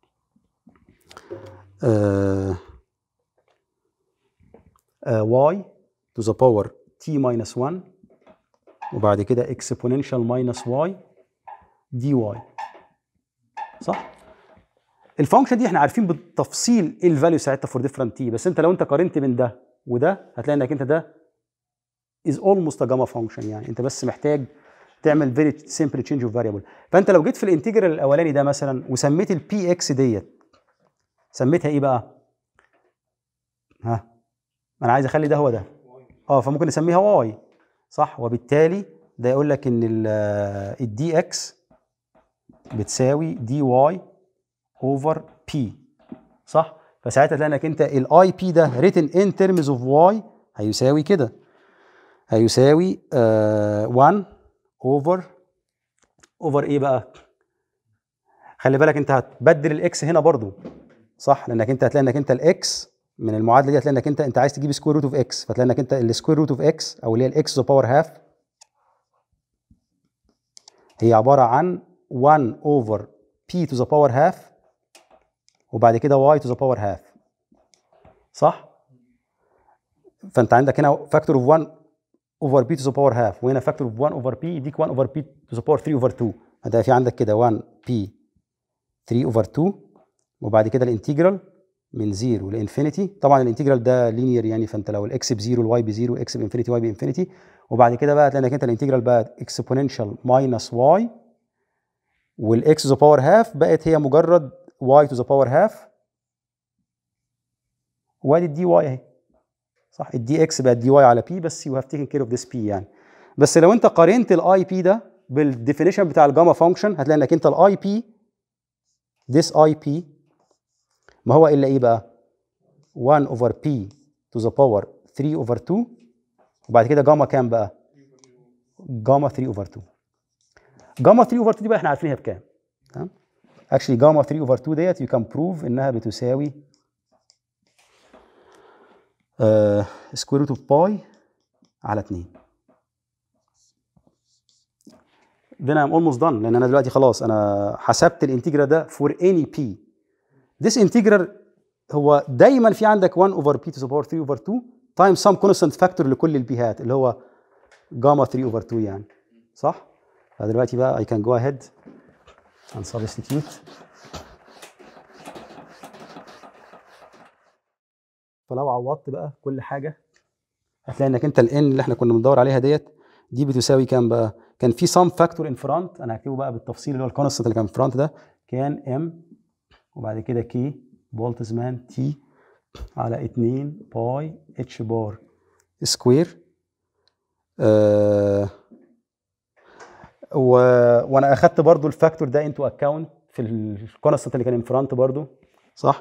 آه آه y to the power t minus 1 وبعد كده اكسبوننشال ماينس واي دي واي صح الفانكشن دي احنا عارفين بالتفصيل ايه الفاليو ساعتها فور ديفرنت تي بس انت لو انت قارنت بين ده وده هتلاقي انك انت ده از اولموست جاما فانكشن يعني انت بس محتاج تعمل فيري سمبل تشينج اوف فاريبل فانت لو جيت في الانتجرال الاولاني ده مثلا وسميت البي اكس ديت سميتها ايه بقى؟ ها انا عايز اخلي ده هو ده اه فممكن نسميها واي صح وبالتالي ده يقول لك ان الدي اكس بتساوي دي واي اوفر بي صح فساعتها تلاقي انك انت الاي بي ده ريتن ان ترمز اوف واي هيساوي كده هيساوي آه 1 اوفر اوفر ايه بقى خلي بالك انت هتبدل الاكس هنا برضو صح لانك انت هتلاقي انك انت الاكس من المعادله دي هتلاقي انك انت انت عايز تجيب سكوير روت اوف اكس فتلاقي انك انت السكوير روت اوف اكس او اللي هي الاكس ذا باور هاف هي عباره عن 1 اوفر بي تو ذا باور هاف وبعد كده واي تو ذا باور هاف صح فانت عندك هنا فاكتور اوف 1 اوفر بي تو ذا باور هاف وهنا فاكتور اوف 1 اوفر بي يديك 1 اوفر بي تو ذا باور 3 اوفر 2 انت في عندك كده 1 بي 3 اوفر 2 وبعد كده الانتجرال من 0 لانفينيتي طبعا الانتجرال ده لينير يعني فانت لو الاكس بزيرو الواي بزيرو اكس بانفينيتي واي بانفينيتي وبعد كده بقى هتلاقي انك انت الانتجرال بقى اكسبوننشال ماينس واي والاكس ذا باور هاف بقت هي مجرد واي تو ذا باور هاف وادي الدي واي اهي صح الدي اكس بقت دي واي على بي بس يو هاف تيكن كير اوف ذس بي يعني بس لو انت قارنت الاي بي ده بالديفينيشن بتاع الجاما فانكشن هتلاقي انك انت الاي بي this اي بي ما هو الا ايه بقى 1 اوفر بي تو ذا باور 3 اوفر 2 وبعد كده جاما كام بقى جاما 3 اوفر 2 جاما 3 اوفر 2 دي بقى احنا عارفينها بكام تمام اكشلي جاما 3 اوفر 2 ديت يو كان بروف انها بتساوي سكوير روت اوف باي على 2 then I'm almost done لان انا دلوقتي خلاص انا حسبت الانتجرال ده for any p this integral هو دايما في عندك 1 over p to the power 3 over 2 times some constant factor لكل البيهات اللي هو جاما 3 over 2 يعني صح؟ فدلوقتي بقى I can go ahead and substitute فلو عوضت بقى كل حاجه هتلاقي انك انت الان اللي احنا كنا بندور عليها ديت دي بتساوي كام بقى؟ كان في سم فاكتور ان فرونت انا هكتبه بقى بالتفصيل اللي هو الكونستنت اللي كان في فرونت ده كان ام وبعد كده كي بولتزمان تي على 2 باي اتش بار سكوير آه و... وانا اخدت برضو الفاكتور ده انتو اكاونت في الكونستنت اللي كان ان فرونت برضو صح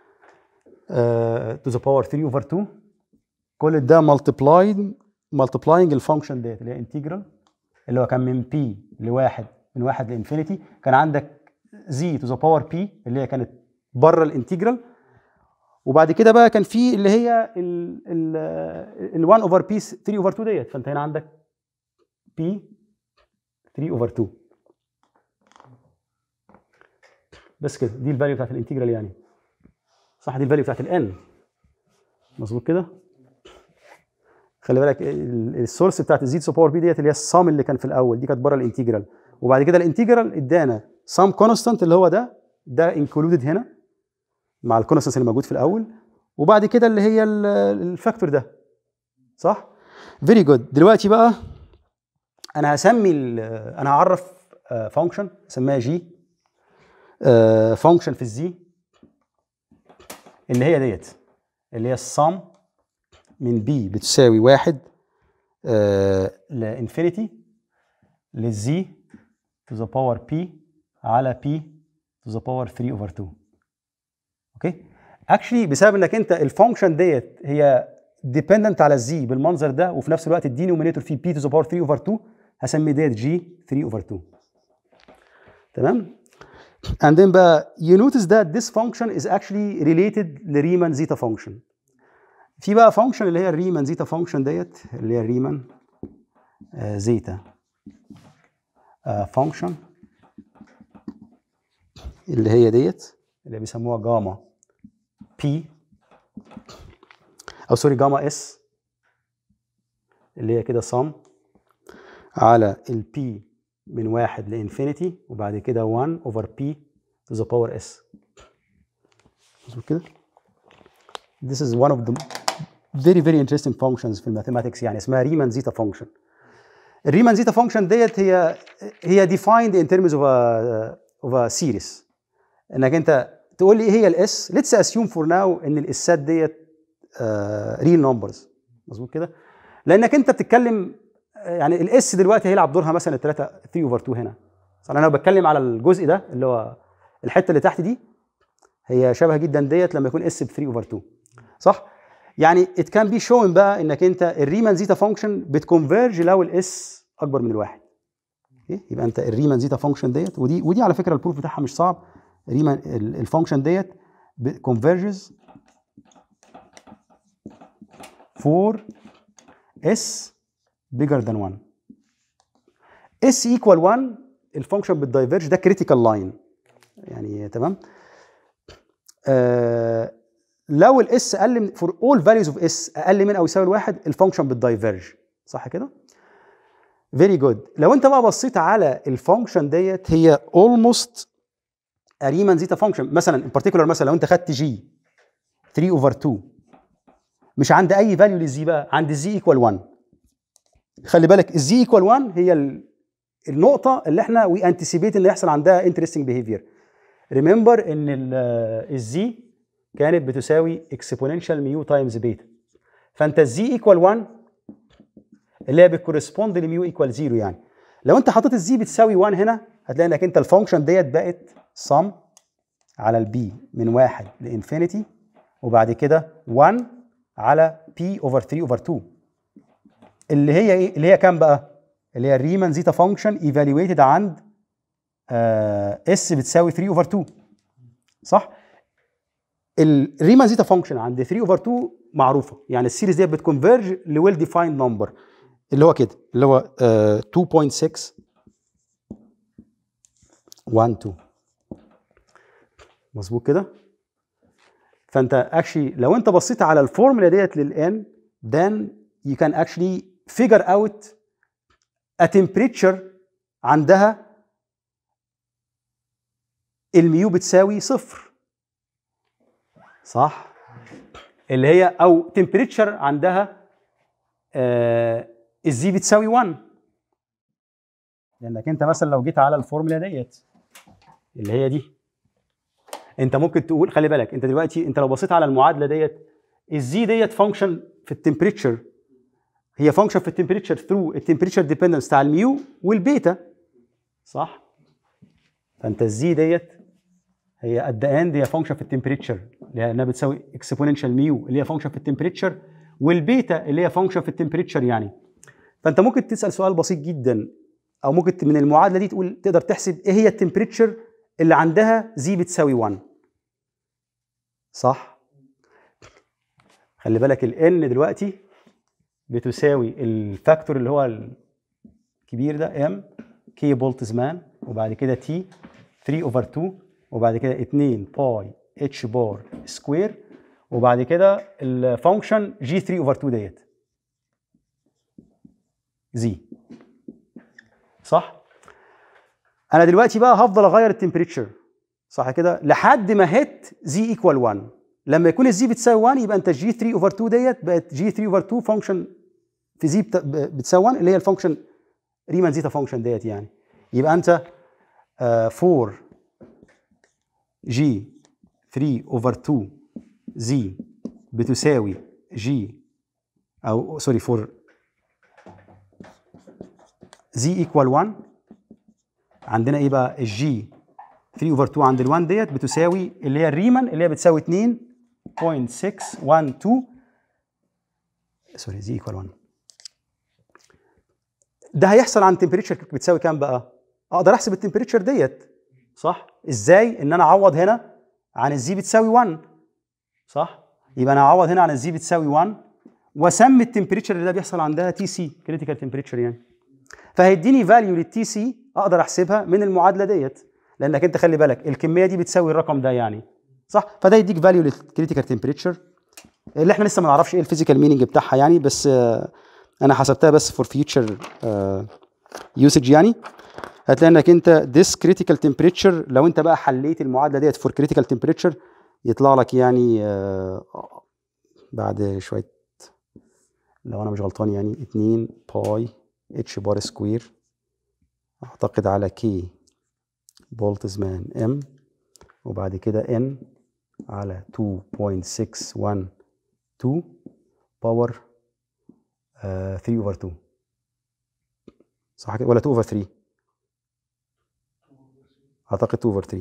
تو ذا باور 3 اوفر 2 كل ده ملتبلايد ملتبلاينج الفانكشن ديت اللي هي انتجرال اللي هو كان من بي لواحد من واحد لانفينيتي كان عندك زي تو ذا باور بي اللي هي كانت بره الانتجرال وبعد كده بقى كان في اللي هي ال 1 اوفر بي 3 اوفر 2 ديت فانت هنا عندك بي 3 اوفر 2 بس كده دي الفاليو بتاعت الانتجرال يعني صح دي الفاليو بتاعت الان مظبوط كده خلي بالك السورس بتاعت الزيد سو باور بي ديت اللي هي السام اللي كان في الاول دي كانت بره الانتجرال وبعد كده الانتجرال ادانا سام كونستانت اللي هو ده ده انكلودد هنا مع الكونستانس اللي موجود في الاول وبعد كده اللي هي الفاكتور ده صح فيري جود دلوقتي بقى انا هسمي انا هعرف فانكشن اسميها جي فانكشن في الزي اللي هي ديت اللي هي السم من بي بتساوي واحد لانفينيتي للزي تو ذا باور بي على بي تو ذا باور 3 اوفر 2 اوكي اكشلي بسبب انك انت الفانكشن ديت هي ديبندنت على الزي بالمنظر ده وفي نفس الوقت الدينومينيتور فيه بي تو ذا باور 3 اوفر 2 هسمي ديت جي 3 اوفر 2 تمام and then بقى you notice that this function is actually related لريمان زيتا function في بقى function اللي هي الريمان زيتا function ديت اللي هي الريمان آه زيتا آه function اللي هي ديت اللي بيسموها جاما بي او سوري جاما اس اللي هي كده sum على البي من واحد لانفينيتي وبعد كده 1 اوفر بي to the power s مظبوط كده This is one of the very very interesting functions في الماثيماتكس يعني اسمها ريمان زيتا فانكشن الريمان زيتا فانكشن ديت هي هي defined in terms of a of a series انك انت تقول لي ايه هي الاس ليتس اسيوم فور ناو ان الاسات ديت ريل نمبرز مظبوط كده لانك انت بتتكلم يعني الاس دلوقتي هيلعب دورها مثلا 3 3 اوفر 2 هنا صح انا بتكلم على الجزء ده اللي هو الحته اللي تحت دي هي شبه جدا ديت لما يكون اس ب 3 اوفر 2 صح يعني ات كان بي شوين بقى انك انت الريمان زيتا فانكشن بتكونفيرج لو الاس اكبر من الواحد اوكي يبقى انت الريمان زيتا فانكشن ديت ودي ودي على فكره البروف بتاعها مش صعب ريمان الفانكشن ديت كونفيرجز فور اس bigger than 1 اس ايكوال 1 الفانكشن بتدايفيرج ده كريتيكال لاين يعني تمام آه لو الاس اقل من فور اول فاليوز اوف اس اقل من او يساوي الواحد الفانكشن بتدايفيرج صح كده فيري جود لو انت بقى بصيت على الفانكشن ديت هي اولموست ريمان زيتا فانكشن مثلا ان بارتيكولار مثلا لو انت خدت جي 3 اوفر 2 مش عند اي فاليو للزي بقى عند الزي ايكوال 1 خلي بالك الزي ايكوال 1 هي ال- النقطه اللي احنا وي انتسيبيت ان يحصل عندها انترستنج بيهيفير ريمبر ان الزي كانت بتساوي اكسبوننشال ميو تايمز بيتا فانت الزي ايكوال 1 اللي هي بتكورسبوند لميو ايكوال 0 يعني لو انت حطيت الزي بتساوي 1 هنا هتلاقي انك انت الفانكشن ديت بقت سم على البي من 1 لانفينيتي وبعد كده 1 على بي اوفر 3 اوفر 2 اللي هي ايه اللي هي كام بقى اللي هي الريمان زيتا فانكشن ايفالويتد عند اس بتساوي 3 اوفر 2 صح الريمان زيتا فانكشن عند 3 اوفر 2 معروفه يعني السيريز ديت بتكونفيرج لويل ديفايند نمبر اللي هو كده اللي هو آه 2.6 1 2 مظبوط كده فانت اكشلي لو انت بصيت على الفورمولا ديت للان then you can actually figure out a temperature عندها الميو بتساوي صفر صح اللي هي او temperature عندها آه الزي بتساوي 1 لانك انت مثلا لو جيت على الفورمولا ديت اللي هي دي انت ممكن تقول خلي بالك انت دلوقتي انت لو بصيت على المعادله ديت الزي ديت فانكشن في التمبريتشر هي فانكشن في التمبريتشر ثرو التمبريتشر ديبندنس بتاع الميو والبيتا صح فانت الزي ديت هي ات ذا اند هي فانكشن في التمبريتشر لانها بتساوي اكسبوننشال ميو اللي هي فانكشن في التمبريتشر والبيتا اللي هي فانكشن في التمبريتشر يعني فانت ممكن تسال سؤال بسيط جدا او ممكن من المعادله دي تقول تقدر تحسب ايه هي التمبريتشر اللي عندها زي بتساوي 1 صح خلي بالك الان دلوقتي بتساوي الفاكتور اللي هو الكبير ده ام كي بولتزمان وبعد كده تي 3 اوفر 2 وبعد كده 2 باي اتش بار سكوير وبعد كده الفانكشن جي 3 اوفر 2 ديت زي صح انا دلوقتي بقى هفضل اغير التمبريتشر صح كده لحد ما هيت زي ايكوال 1 لما يكون الزي بتساوي 1 يبقى انت جي 3 اوفر 2 ديت بقت جي 3 اوفر 2 فانكشن في زي بتساوي 1 اللي هي الفانكشن ريمان زيتا فانكشن ديت يعني يبقى انت 4 جي 3 اوفر 2 زي بتساوي جي او سوري 4 زي ايكوال 1 عندنا ايه بقى الجي 3 اوفر 2 عند ال1 ديت بتساوي اللي هي الريمان اللي هي بتساوي 2.612 سوري زي ايكوال 1 ده هيحصل عند تمبريتشر بتساوي كام بقى؟ اقدر احسب التمبريتشر ديت صح؟ ازاي؟ ان انا اعوض هنا عن الزي بتساوي 1 صح؟ يبقى انا اعوض هنا عن الزي بتساوي 1 واسمي التمبريتشر اللي ده بيحصل عندها تي سي كريتيكال تمبريتشر يعني فهيديني فاليو للتي سي اقدر احسبها من المعادله ديت لانك انت خلي بالك الكميه دي بتساوي الرقم ده يعني صح فده يديك فاليو للكريتيكال تمبريتشر اللي احنا لسه ما نعرفش ايه الفيزيكال مينينج بتاعها يعني بس آه، انا حسبتها بس فور فيوتشر يوسج يعني هتلاقي انك انت this critical temperature لو انت بقى حليت المعادله ديت for critical temperature يطلع لك يعني آه، بعد شويه لو انا مش غلطان يعني 2 باي اتش بار سكوير اعتقد على كي بولتزمان ام وبعد كده n على 2.612 باور 3 اوفر 2 صح كده ولا 2 اوفر 3 اعتقد 2 اوفر 3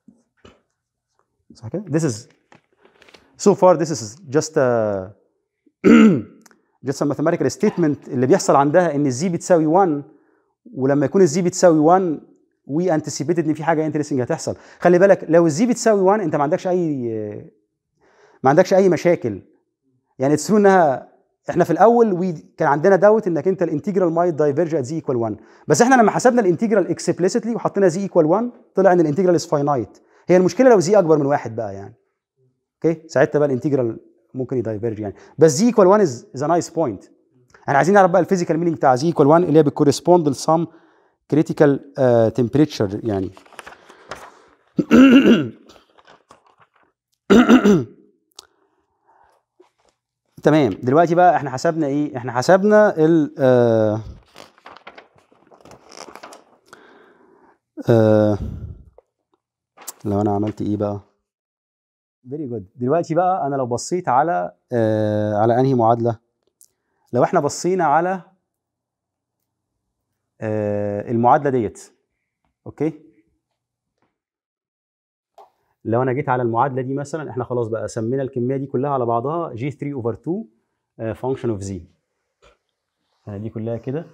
صح كده this is so far this is just a just a mathematical statement اللي بيحصل عندها ان الزي بتساوي 1 ولما يكون الزي بتساوي 1 وي انتسيبيتد ان في حاجه انترستنج هتحصل خلي بالك لو الزي بتساوي 1 انت ما عندكش اي ما عندكش اي مشاكل يعني تسلو انها احنا في الاول وي كان عندنا داوت انك انت الانتجرال مايت دايفيرج ات زي ايكوال 1 بس احنا لما حسبنا الانتجرال اكسبلسيتلي وحطينا زي ايكوال 1 طلع ان الانتجرال از فاينايت هي المشكله لو زي اكبر من واحد بقى يعني اوكي ساعتها بقى الانتجرال ممكن يدايفيرج يعني بس زي ايكوال 1 از ا نايس بوينت احنا عايزين نعرف بقى الفيزيكال مينينج بتاع زي ايكوال 1 اللي هي بتكورسبوند لسم كريتيكال تمبريتشر يعني تمام دلوقتي بقى احنا حسبنا ايه احنا حسبنا ال آه آه لو انا عملت ايه بقى فيري جود دلوقتي بقى انا لو بصيت على آه على انهي معادله لو احنا بصينا على آه المعادله ديت اوكي لو انا جيت على المعادله دي مثلا احنا خلاص بقى سمينا الكميه دي كلها على بعضها جي 3 اوفر 2 فانكشن اوف زي دي كلها كده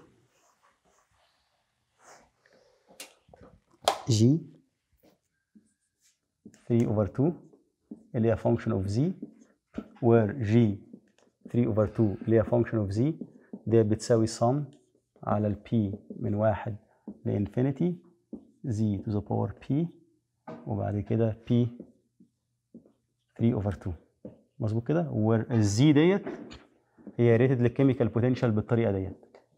جي 3 اوفر 2 اللي هي فانكشن اوف زي where جي 3 اوفر 2 اللي هي فانكشن اوف زي دي بتساوي sum على البي من واحد لانفينيتي زي to the power p وبعد كده P 3 اوفر 2 مظبوط كده والزي ديت هي ريتد للكيميكال بوتنشال بالطريقه ديت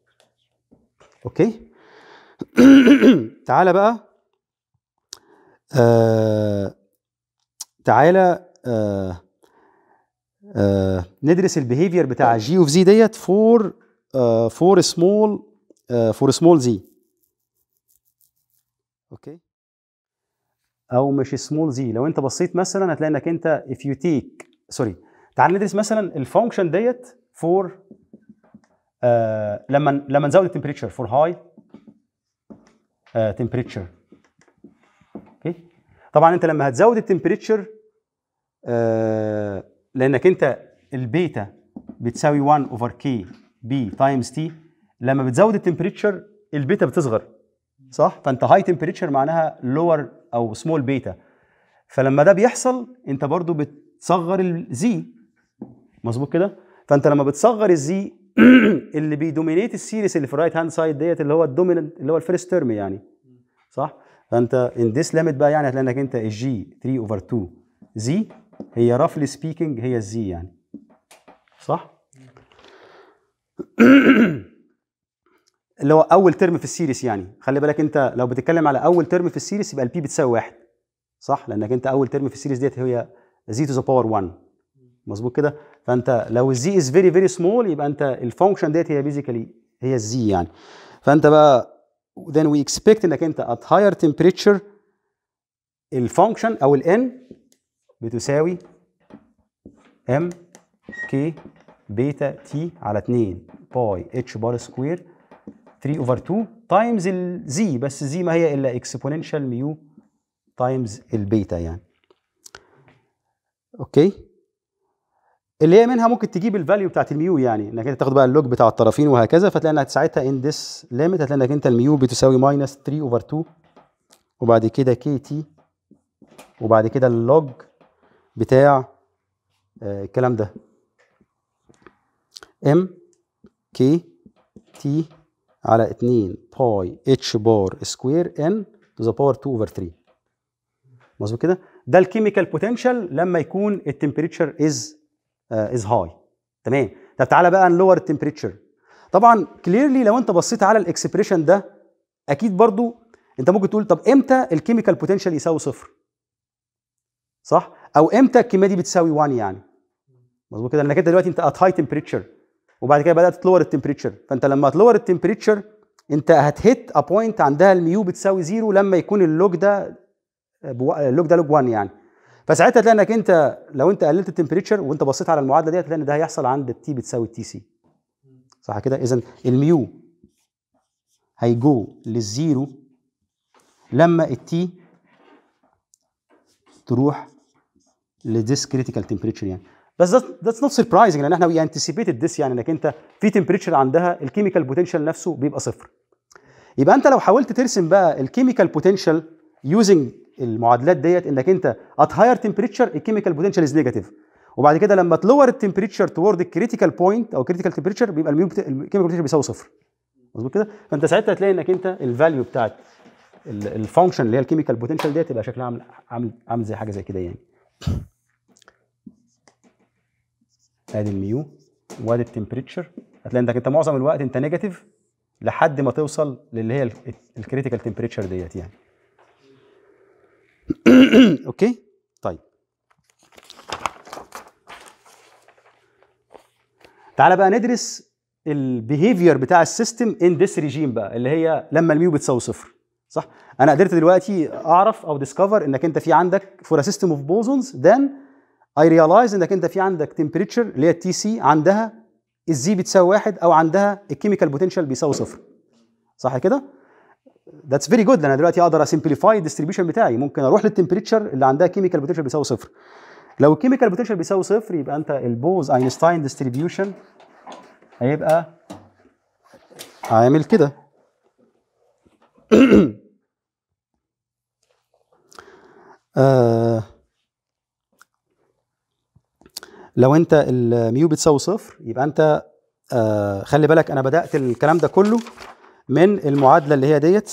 اوكي تعالى بقى آه تعالى آه آه ندرس البيهيفير بتاع جي اوف زي ديت فور فور سمول فور سمول زي اوكي او مش سمول زي لو انت بصيت مثلا هتلاقي انك انت if you take سوري تعال ندرس مثلا الفانكشن ديت فور آه لما لما نزود التمبريتشر فور هاي تمبريتشر اوكي طبعا انت لما هتزود التمبريتشر آه لانك انت البيتا بتساوي 1 اوفر كي بي تايمز تي لما بتزود التمبريتشر البيتا بتصغر صح فانت هاي تمبريتشر معناها لور او سمول بيتا فلما ده بيحصل انت برضو بتصغر الزي مظبوط كده فانت لما بتصغر الزي اللي بيدومينيت السيريس اللي في الرايت هاند سايد ديت اللي هو الدوميننت اللي هو الفيرست تيرم يعني صح فانت ان ذيس ليميت بقى يعني هتلاقي انك انت الجي 3 اوفر 2 زي هي رافلي سبيكينج هي الزي يعني صح اللي هو اول ترم في السيريس يعني خلي بالك انت لو بتتكلم على اول ترم في السيريس يبقى البي بتساوي واحد صح لانك انت اول ترم في السيريس ديت هي زي تو ذا باور 1 مظبوط كده فانت لو الزي از فيري فيري سمول يبقى انت الفانكشن ديت هي بيزيكالي هي الزي يعني فانت بقى then we expect انك انت at higher temperature الفانكشن او الان بتساوي ام كي بيتا تي على 2 باي اتش بار سكوير 3 اوفر 2 تايمز الزي بس الزي ما هي الا اكسبوننشال ميو تايمز البيتا يعني اوكي اللي هي منها ممكن تجيب الفاليو بتاعت الميو يعني انك انت تاخد بقى اللوج بتاع الطرفين وهكذا فتلاقي انك ساعتها ان ذس ليميت هتلاقي انك انت الميو بتساوي ماينس 3 اوفر 2 وبعد كده كي تي وبعد كده اللوج بتاع آه الكلام ده ام كي تي على 2 باي اتش بار سكوير ان تو ذا باور 2 اوفر 3 مظبوط كده ده الكيميكال بوتنشال لما يكون التمبريتشر از از هاي تمام طب تعالى بقى نلور التمبريتشر طبعا كليرلي لو انت بصيت على الاكسبريشن ده اكيد برضو انت ممكن تقول طب امتى الكيميكال بوتنشال يساوي صفر صح او امتى الكميه دي بتساوي 1 يعني مظبوط كده لانك انت دلوقتي انت ات هاي تمبريتشر وبعد كده بدات تلور التمبريتشر فانت لما تلور التمبريتشر انت هتهت ا بوينت عندها الميو بتساوي زيرو لما يكون اللوج ده بو... اللوج ده لوج 1 يعني فساعتها تلاقي انك انت لو انت قللت التمبريتشر وانت بصيت على المعادله دي هتلاقي ان ده هيحصل عند التي بتساوي التي سي صح كده اذا الميو هيجو للزيرو لما التي تروح لديس كريتيكال تمبريتشر يعني بس ذاتس نوت سربرايزنج لان احنا وي انتسيبيتد ذس يعني انك انت في تمبريتشر عندها الكيميكال بوتنشال نفسه بيبقى صفر يبقى انت لو حاولت ترسم بقى الكيميكال بوتنشال يوزنج المعادلات ديت انك انت ات هاير تمبريتشر الكيميكال بوتنشال از نيجاتيف وبعد كده لما تلور التمبريتشر توورد الكريتيكال بوينت او كريتيكال تمبريتشر بيبقى الكيميكال بوتنشال بيساوي صفر مظبوط كده فانت ساعتها هتلاقي انك انت الفاليو بتاعت الفانكشن اللي هي الكيميكال بوتنشال ديت تبقى شكلها عامل عامل عامل زي حاجه زي كده يعني ادي الميو وادي التمبريتشر هتلاقي انك انت معظم الوقت انت نيجاتيف لحد ما توصل للي هي الكريتيكال تمبريتشر ديت يعني اوكي طيب تعالى بقى ندرس البيهيفير بتاع السيستم ان ذس ريجيم بقى اللي هي لما الميو بتساوي صفر صح انا قدرت دلوقتي اعرف او ديسكفر انك انت في عندك فور سيستم اوف بوزونز ذن اي ريلايز انك انت في عندك تمبريتشر اللي هي التي سي عندها الزي بتساوي واحد او عندها الكيميكال بوتنشال بيساوي صفر صح كده؟ ذاتس فيري جود انا دلوقتي اقدر اسمبليفاي الديستريبيوشن بتاعي ممكن اروح للتمبريتشر اللي عندها كيميكال بوتنشال بيساوي صفر لو الكيميكال بوتنشال بيساوي صفر يبقى انت البوز اينشتاين ديستريبيوشن هيبقى عامل كده آه لو انت الميو بتساوي صفر يبقى انت آه خلي بالك انا بدات الكلام ده كله من المعادله اللي هي ديت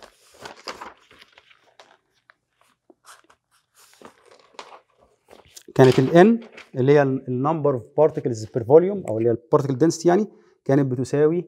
كانت الان اللي هي النمبر اوف بارتكلز بير فوليوم او اللي هي البارتكل دنسيتي يعني كانت بتساوي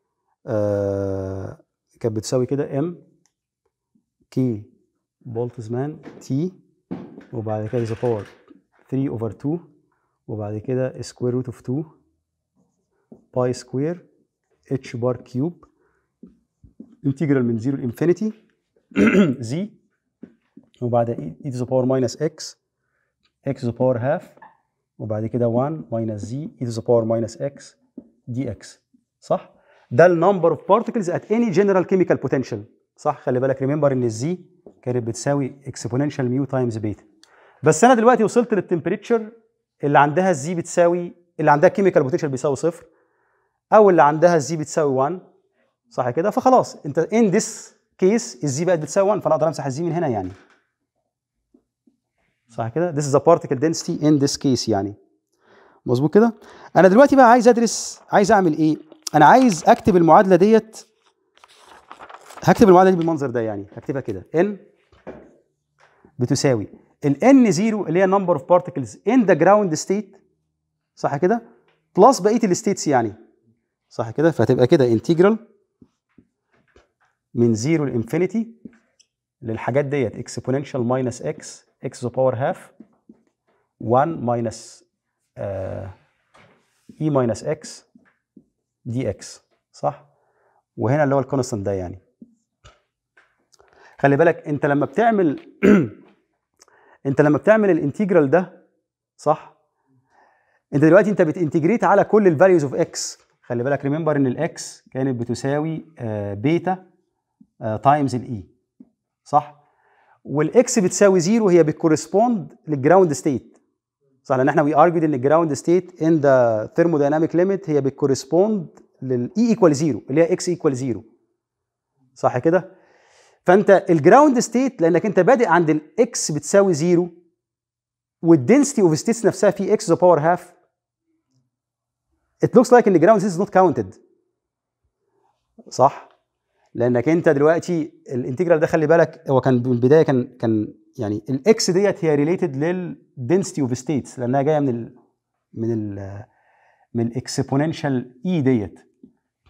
آه كانت بتساوي كده ام كي بولتزمان تي وبعد كده ذا باور 3 اوفر 2 وبعد كده سكوير روت اوف 2 باي سكوير اتش بار كيوب انتجرال من 0 لانفينيتي زي وبعد اي تو ذا باور ماينس اكس اكس تو ذا باور هاف وبعد كده 1 ماينس زي اي تو ذا باور ماينس اكس دي اكس صح؟ ده النمبر اوف بارتكلز ات اني جنرال كيميكال بوتنشال صح خلي بالك ريمبر ان الزي كانت بتساوي اكسبوننشال ميو تايمز بيتا بس انا دلوقتي وصلت للتمبريتشر اللي عندها الزي بتساوي اللي عندها كيميكال بوتنشال بيساوي صفر او اللي عندها الزي بتساوي 1 صح كده فخلاص انت ان ذس كيس الزي بقت بتساوي 1 فانا اقدر امسح الزي من هنا يعني صح كده this is the particle density in this case يعني مظبوط كده انا دلوقتي بقى عايز ادرس عايز اعمل ايه انا عايز اكتب المعادله ديت هكتب المعادله دي بالمنظر ده يعني هكتبها كده n بتساوي ال n 0 اللي هي number of particles in the ground state صح كده بلس بقيه الستيتس يعني صح كده فهتبقى كده انتجرال من 0 لانفينيتي للحاجات ديت اكسبوننشال ماينس اكس اكس ذا باور هاف 1 ماينس اي ماينس اكس دي اكس صح وهنا اللي هو الكونستنت ده يعني خلي بالك انت لما بتعمل انت لما بتعمل الانتجرال ده صح انت دلوقتي انت بتنتجريت على كل الفاليوز اوف اكس خلي بالك ريمبر ان الاكس كانت بتساوي آه بيتا آه تايمز الاي صح والاكس بتساوي زيرو هي بتكورسبوند للجراوند ستيت صح لان احنا وي ارجيد ان الجراوند ستيت ان ذا ثيرمودايناميك ليميت هي بتكورسبوند للاي ايكوال زيرو اللي هي اكس ايكوال زيرو صح كده فانت الجراوند ستيت لانك انت بادئ عند الاكس بتساوي زيرو والدنسيتي اوف ستيتس نفسها في اكس ذا باور هاف it looks like ان الجراوند ستيت is not counted صح لانك انت دلوقتي الانتجرال ده خلي بالك هو كان من البدايه كان كان يعني الاكس ديت هي ريليتد للدنسيتي اوف ستيتس لانها جايه من ال من ال من الاكسبوننشال اي ديت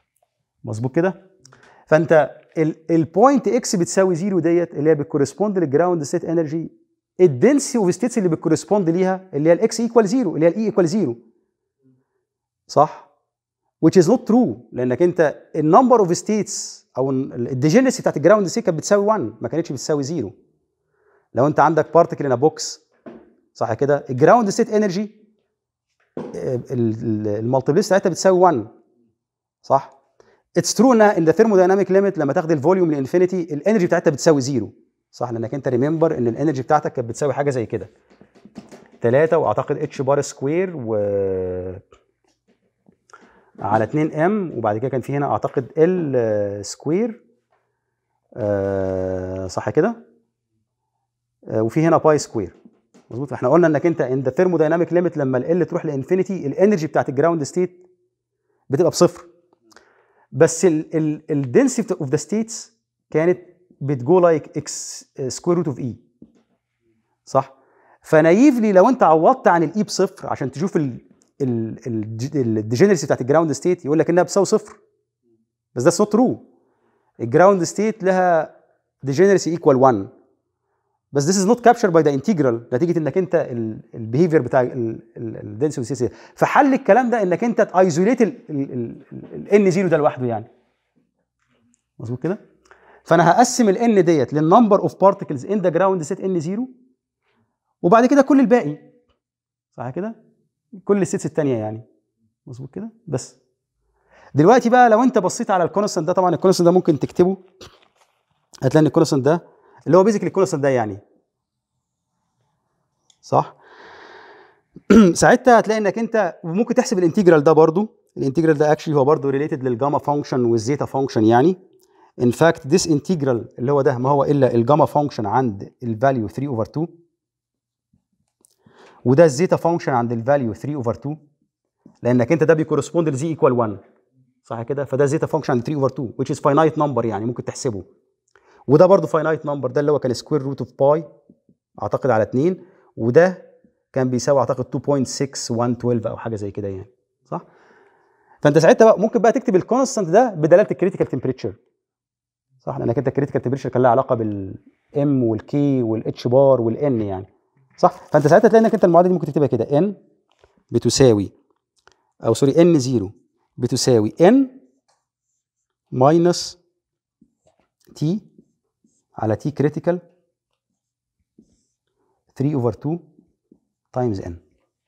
مظبوط كده فانت البوينت اكس بتساوي زيرو ديت اللي هي بتكورسبوند للجراوند ستيت انرجي الدنسي اوف ستيتس اللي بتكورسبوند ليها اللي هي الاكس ايكوال زيرو اللي هي الاي ايكوال زيرو صح which is not true لانك انت النمبر اوف ستيتس او الديجنسي بتاعت الجراوند ستيت كانت بتساوي 1 ما كانتش بتساوي زيرو لو انت عندك بارتكل ان بوكس صح كده الجراوند ستيت انرجي المالتيبلس بتاعتها بتساوي 1 صح اتس ترو انها ان ذا ثيرمودايناميك ليميت لما تاخد الفوليوم لانفينيتي الانرجي بتاعتها بتساوي زيرو صح لانك انت ريمبر ان الانرجي بتاعتك كانت بتساوي حاجه زي كده 3 واعتقد اتش بار سكوير و على 2 ام وبعد كده كان في هنا اعتقد ال سكوير آه صح كده آه وفي هنا باي سكوير مظبوط احنا قلنا انك انت ان ذا ثيرمودايناميك ليميت لما ال تروح لانفينيتي الانرجي بتاعت الجراوند ستيت بتبقى بصفر بس الدنسيتي اوف ذا ستيتس كانت بتجو لايك اكس سكوير روت اوف اي صح فنايفلي لو انت عوضت عن الاي بصفر عشان تشوف الديجنرسي بتاعت الجراوند ستيت يقول لك انها بتساوي صفر بس ده نوت ترو الجراوند ستيت لها ديجنرسي ايكوال 1 بس this is not captured by the integral نتيجه انك انت البيهيفير بتاع الدنسي فحل الكلام ده انك انت تايزوليت الان زيرو ده لوحده يعني مظبوط كده فانا هقسم الان ديت للنمبر اوف بارتكلز ان ذا جراوند سيت ان زيرو وبعد كده كل الباقي صح كده كل السيتس الثانيه يعني مظبوط كده بس دلوقتي بقى لو انت بصيت على الكونستنت ده طبعا الكونستنت ده ممكن تكتبه هتلاقي ان الكونستنت ده اللي هو بيزيكلي الكونستنت ده يعني صح ساعتها هتلاقي انك انت ممكن تحسب الانتجرال ده برضو الانتجرال ده اكشلي هو برضو ريليتد للجاما فانكشن والزيتا فانكشن يعني ان فاكت ذس انتجرال اللي هو ده ما هو الا الجاما فانكشن عند الفاليو 3 اوفر 2 وده الزيتا فانكشن عند الفاليو 3 اوفر 2 لانك انت ده بيكورسبوند لزي ايكوال 1 صح كده فده زيتا فانكشن عند 3 اوفر 2 which is finite number يعني ممكن تحسبه وده برضه فاينايت نمبر ده اللي هو كان سكوير روت اوف باي اعتقد على 2 وده كان بيساوي اعتقد 2.6112 او حاجه زي كده يعني صح فانت ساعتها بقى ممكن بقى تكتب الكونستنت ده بدلاله الكريتيكال تمبريتشر صح لانك انت الكريتيكال تمبريتشر كان لها علاقه بالام والكي والاتش بار والان يعني صح فانت ساعتها تلاقي انك انت المعادله دي ممكن تكتبها كده ان بتساوي او سوري ان 0 بتساوي ان ماينس تي على تي كريتيكال 3 اوفر 2 تايمز ان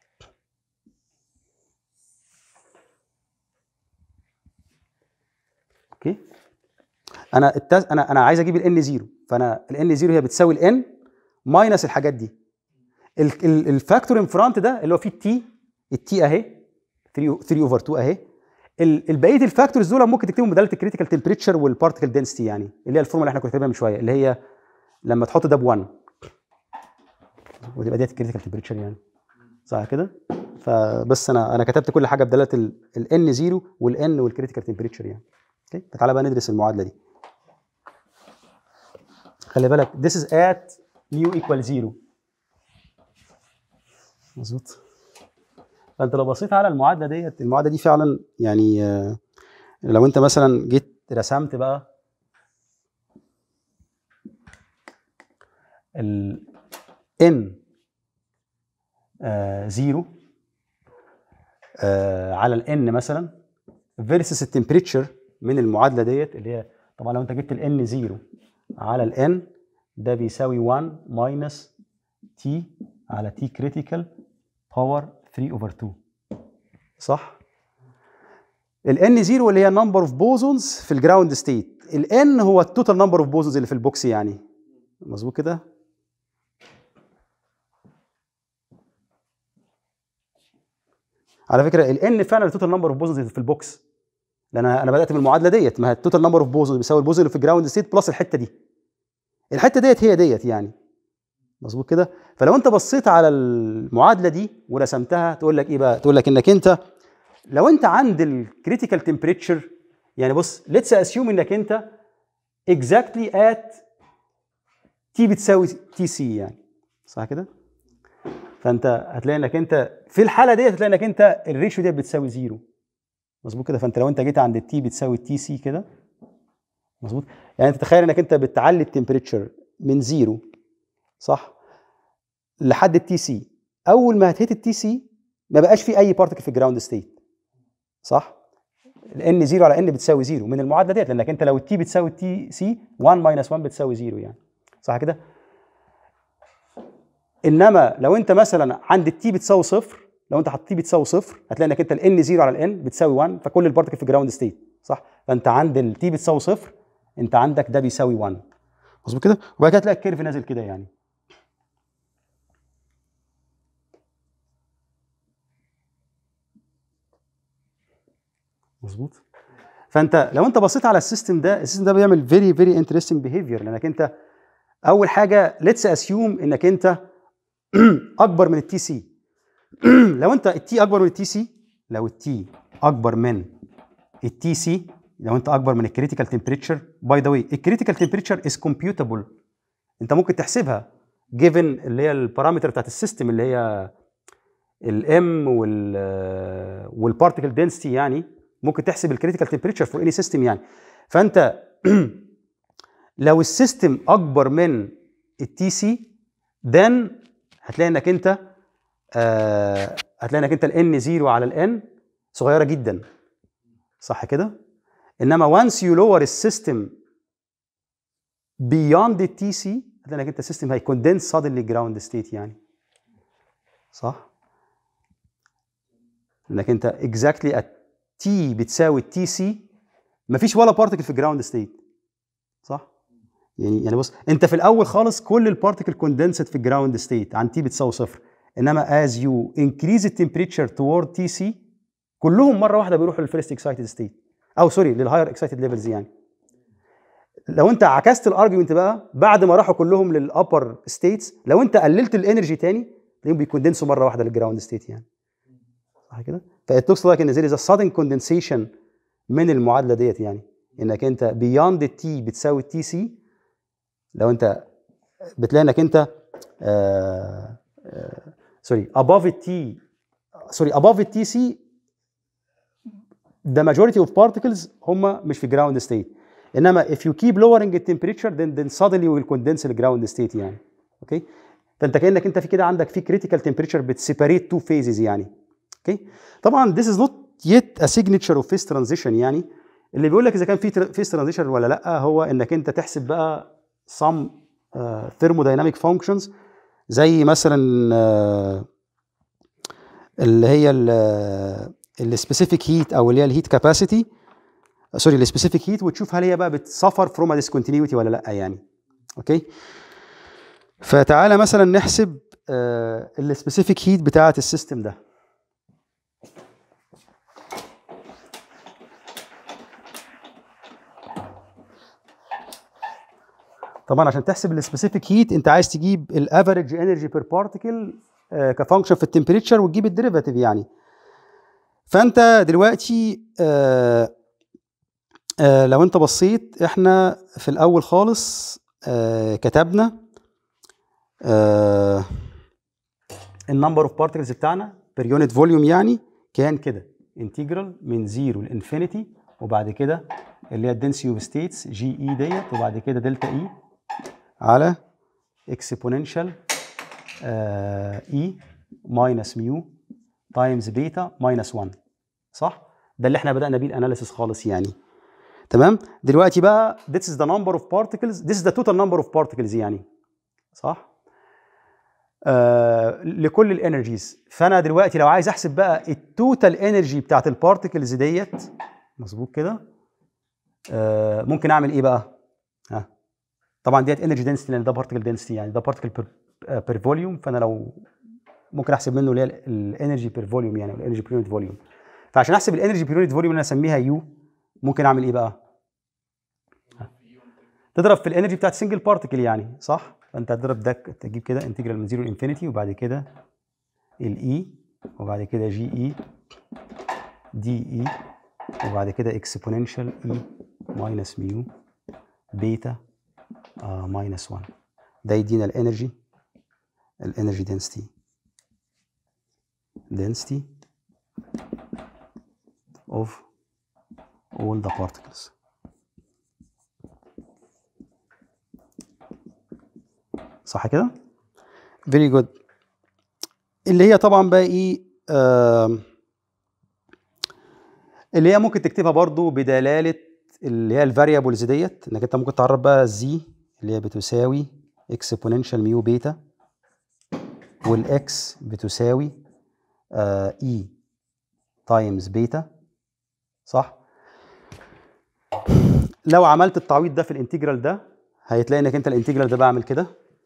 اوكي انا التز... انا انا عايز اجيب الان زيرو فانا الان زيرو هي بتساوي الان ماينس الحاجات دي الفاكتور ان فرونت ده اللي هو فيه التي التي اهي 3 3 اوفر 2 اهي البقيه الفاكتورز دول ممكن تكتبهم بداله الكريتيكال تمبريتشر والبارتكل دنسيتي يعني اللي هي الفورمولا اللي احنا كنا كاتبينها من شويه اللي هي لما تحط ده ب 1 وتبقى ديت الكريتيكال تمبريتشر يعني صح كده؟ فبس انا انا كتبت كل حاجه بدلاله الان 0 والان والكريتيكال تمبريتشر يعني اوكي فتعالى بقى ندرس المعادله دي خلي بالك this is at mu equal 0 مظبوط فانت لو بصيت على المعادله ديت المعادله دي فعلا يعني لو انت مثلا جيت رسمت بقى ال n زيرو على ال n مثلا فيرسس التمبريتشر من المعادله ديت اللي هي طبعا لو انت جبت ال n زيرو على ال n ده بيساوي 1 ماينس t على t كريتيكال باور 3 اوفر 2 صح ال n 0 اللي هي نمبر اوف بوزونز في الجراوند ستيت ال n هو التوتال نمبر اوف بوزونز اللي في البوكس يعني مظبوط كده على فكره ال n فعلا التوتال نمبر اوف بوزونز في البوكس لان انا بدات بالمعادله ديت ما هي التوتال نمبر اوف بوزونز بيساوي البوزون اللي في الجراوند ستيت بلس الحته دي الحته ديت هي ديت يعني مظبوط كده فلو انت بصيت على المعادله دي ورسمتها تقول لك ايه بقى تقول لك انك انت لو انت عند الكريتيكال تمبريتشر يعني بص ليتس اسيوم انك انت اكزاكتلي ات تي بتساوي تي سي يعني صح كده فانت هتلاقي انك انت في الحاله ديت هتلاقي انك انت الريشيو ديت بتساوي زيرو مظبوط كده فانت لو انت جيت عند التي بتساوي التي سي كده مظبوط يعني انت تخيل انك انت بتعلي التمبريتشر من زيرو صح لحد التي سي اول ما هتهت التي سي ما بقاش في اي بارتكل في الجراوند ستيت صح الان 0 على ان بتساوي 0 من المعادله ديت لانك انت لو التي بتساوي التي سي 1 ماينس 1 بتساوي 0 يعني صح كده انما لو انت مثلا عند التي بتساوي صفر لو انت حطيت تي بتساوي صفر هتلاقي انك انت الان 0 على الان بتساوي 1 فكل البارتكل في جراوند ستيت صح فانت عند التي بتساوي صفر انت عندك ده بيساوي 1 مظبوط كده وبعد كده تلاقي الكيرف نازل كده يعني مظبوط فانت لو انت بصيت على السيستم ده السيستم ده بيعمل فيري فيري انترستنج بيهيفير لانك انت اول حاجه ليتس اسيوم انك انت اكبر من التي سي لو انت التي اكبر من التي سي لو التي اكبر من التي سي لو انت اكبر من الكريتيكال تمبريتشر باي ذا واي الكريتيكال تمبريتشر از كومبيوتابل انت ممكن تحسبها جيفن اللي هي البارامتر بتاعت السيستم اللي هي الام وال والبارتيكل دنسيتي يعني ممكن تحسب الكريتيكال تمبريتشر فور اني سيستم يعني فانت لو السيستم اكبر من التي سي then هتلاقي انك انت آه هتلاقي انك انت الان 0 على الان صغيره جدا صح كده انما once you lower السيستم beyond التي سي هتلاقي انك انت السيستم هيكوندنس suddenly ground state يعني صح انك انت exactly at t بتساوي التي سي مفيش ولا بارتكل في الجراوند ستيت صح يعني يعني بص انت في الاول خالص كل البارتكل كوندنسد في الجراوند ستيت عن تي بتساوي صفر انما as you increase the temperature toward تي سي كلهم مره واحده بيروحوا للفيرست اكسايتد ستيت او سوري للهاير اكسايتد ليفلز يعني لو انت عكست الارجيومنت بقى بعد ما راحوا كلهم للابر ستيتس لو انت قللت الانرجي تاني تلاقيهم بيكوندنسوا مره واحده للجراوند ستيت يعني صح كده؟ فات لوكس لايك ان there is a sudden condensation من المعادله ديت يعني انك انت beyond التي بتساوي التي سي لو انت بتلاقي انك انت سوري above التي سوري above التي سي the majority of particles هم مش في ground state انما if you keep lowering the temperature then then suddenly you will condense the ground state يعني اوكي فانت كانك انت في كده عندك في critical temperature بتسيبريت two phases يعني اوكي طبعا this is not yet a signature of phase transition يعني اللي بيقول لك اذا كان في phase transition ولا لا هو انك انت تحسب بقى some uh, thermodynamic functions زي مثلا uh, اللي هي السبيسيفيك هيت او اللي هي الهيت كاباسيتي سوري السبيسيفيك هيت وتشوف هل هي بقى بتسفر فروم ديسكونتينيوتي ولا لا يعني اوكي فتعالى مثلا نحسب السبيسيفيك هيت بتاعه السيستم ده طبعا عشان تحسب السبيسيفيك هيت انت عايز تجيب الافريج انرجي بير بارتيكل كفانكشن في التمبريتشر وتجيب الديريفاتيف يعني فانت دلوقتي آه آه لو انت بصيت احنا في الاول خالص آه كتبنا آه النمبر اوف بارتكلز بتاعنا بير يونت فوليوم يعني كان كده انتجرال من زيرو لانفينيتي وبعد كده اللي هي الدنسيتي اوف ستيتس جي اي ديت وبعد كده دلتا اي على اكسبوننشال اي ماينس ميو تايمز بيتا ماينس 1 صح؟ ده اللي احنا بدأنا بيه الاناليسيس خالص يعني تمام؟ دلوقتي بقى this is the number of particles this is the total number of particles يعني صح؟ آه لكل الانرجيز فانا دلوقتي لو عايز احسب بقى التوتال انرجي بتاعت البارتكلز ديت مظبوط كده آه ممكن اعمل ايه بقى؟ ها طبعا ديت انرجي دنسيتي لان ده بارتكل دنسيتي يعني ده بارتكل بير فوليوم فانا لو ممكن احسب منه اللي هي الانرجي بير فوليوم يعني الانرجي بير يونت فوليوم فعشان احسب الانرجي بير يونت فوليوم اللي انا اسميها يو ممكن اعمل ايه بقى؟ تضرب في الانرجي بتاعت سنجل بارتكل يعني صح؟ فانت هتضرب ده تجيب كده انتجرال من زيرو لانفينيتي وبعد كده الاي وبعد كده جي اي دي اي وبعد كده اكسبوننشال اي ماينس ميو بيتا ماينس 1 ده يدينا الانرجي الانرجي density density of all the particles صح كده very good اللي هي طبعا بقى ايه آم، اللي هي ممكن تكتبها برضو بدلاله اللي هي الفاريبلز ديت انك انت ممكن تعرف بقى زي اللي هي بتساوي اكسبوننشال ميو بيتا والاكس بتساوي اي تايمز بيتا صح لو عملت التعويض ده في الانتجرال ده هتلاقي انك انت الانتجرال ده بعمل كده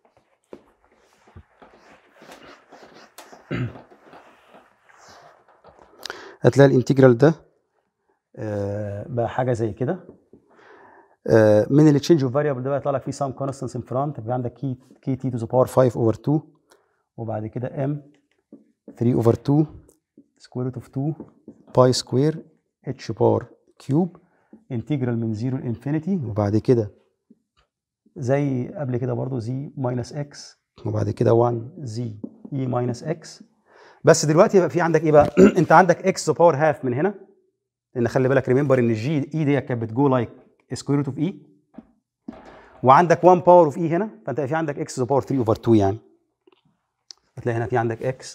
هتلاقي الانتجرال ده آه، بقى حاجه زي كده آه، من التشينج اوف فاريبل ده بقى يطلع لك فيه سام كونستنس ان فرونت يبقى عندك كي كي تي تو ذا باور 5 اوفر 2 وبعد كده ام 3 اوفر 2 سكوير روت اوف 2 باي سكوير اتش بار كيوب انتجرال من 0 لانفينيتي وبعد كده زي قبل كده برضو زي ماينس اكس وبعد كده 1 زي اي ماينس اكس بس دلوقتي يبقى في عندك ايه بقى انت عندك اكس باور هاف من هنا لان خلي بالك ريمبر ان الجي اي دي كانت بتجو لايك سكوير روت اوف اي وعندك 1 باور اوف اي هنا فانت في عندك اكس باور 3 اوفر 2 يعني هتلاقي هنا في عندك اكس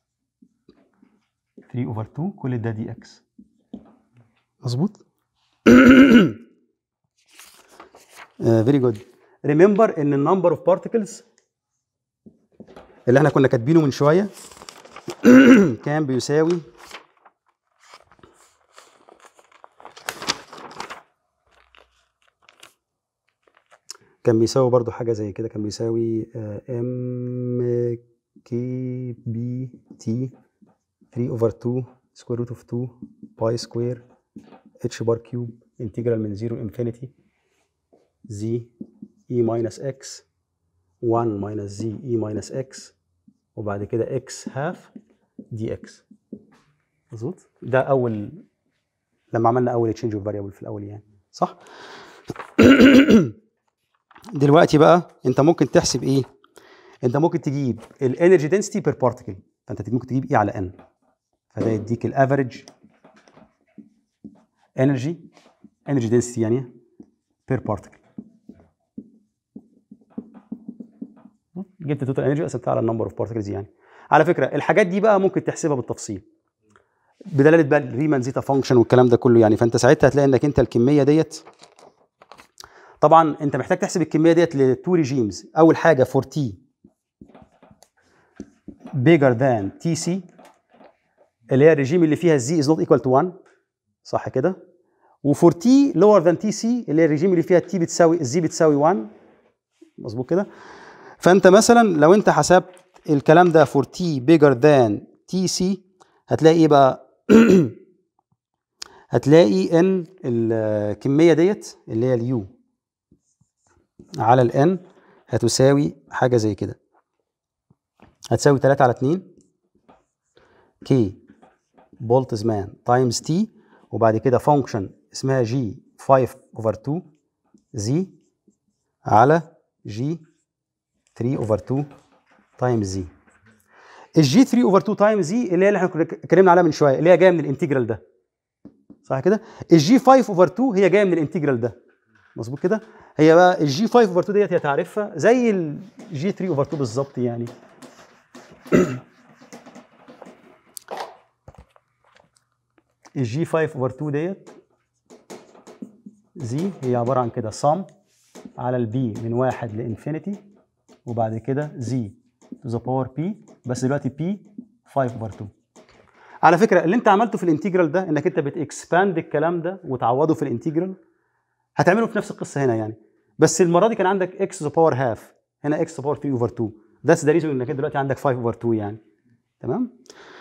3 اوفر 2 كل ده دي اكس مظبوط فيري جود ريمبر ان النمبر اوف بارتكلز اللي احنا كنا كاتبينه من شويه كان بيساوي كان بيساوي برضو حاجة زي كده كان بيساوي ام كي بي تي 3 اوفر 2 سكوير روت اوف 2 باي سكوير اتش بار كيوب انتجرال من 0 انفينيتي زي اي ماينس اكس 1 ماينس زي اي ماينس اكس وبعد كده اكس هاف دي اكس مظبوط ده اول لما عملنا اول تشينج اوف فاريبل في الاول يعني صح دلوقتي بقى انت ممكن تحسب ايه انت ممكن تجيب الانرجي دنسيتي بير بارتكل فانت ممكن تجيب ايه على ان فده يديك الافريج انرجي انرجي دنسيتي يعني بير بارتكل جبت توتال انرجي قسمتها على النمبر اوف بارتكلز يعني على فكره الحاجات دي بقى ممكن تحسبها بالتفصيل بدلاله بقى الريمان زيتا فانكشن والكلام ده كله يعني فانت ساعتها هتلاقي انك انت الكميه ديت طبعا انت محتاج تحسب الكميه ديت لتو ريجيمز اول حاجه فور تي bigger than تي سي اللي هي الريجيم اللي فيها الزي از نوت ايكوال تو 1 صح كده وفور تي lower than تي سي اللي هي الريجيم اللي فيها التي بتساوي الزي بتساوي 1 مظبوط كده فانت مثلا لو انت حسبت الكلام ده فور تي bigger than تي سي هتلاقي ايه بقى هتلاقي ان الكميه ديت اللي هي اليو على الان هتساوي حاجه زي كده هتساوي 3 على 2 كي بولتزمان تايمز تي وبعد كده فانكشن اسمها جي 5 اوفر 2 زي على جي 3 اوفر 2 تايمز زي الجي 3 اوفر 2 تايمز زي اللي هي اللي احنا كنا اتكلمنا عليها من شويه اللي هي جايه من الانتجرال ده صح كده الجي 5 اوفر 2 هي جايه من الانتجرال ده مظبوط كده هي بقى الجي 5 اوفر 2 ديت هي تعرفها زي الجي 3 اوفر 2 بالظبط يعني الجي 5 اوفر 2 ديت زي هي عباره عن كده صم على البي من واحد لانفينيتي وبعد كده زي تو ذا باور بي بس دلوقتي بي 5 اوفر 2 على فكره اللي انت عملته في الانتجرال ده انك انت بتكسباند الكلام ده وتعوضه في الانتجرال هتعمله في نفس القصه هنا يعني بس المره دي كان عندك اكس ذا باور هاف هنا اكس باور 3 اوفر 2 ذاتس ذا ريزون انك انت دلوقتي عندك 5 اوفر 2 يعني تمام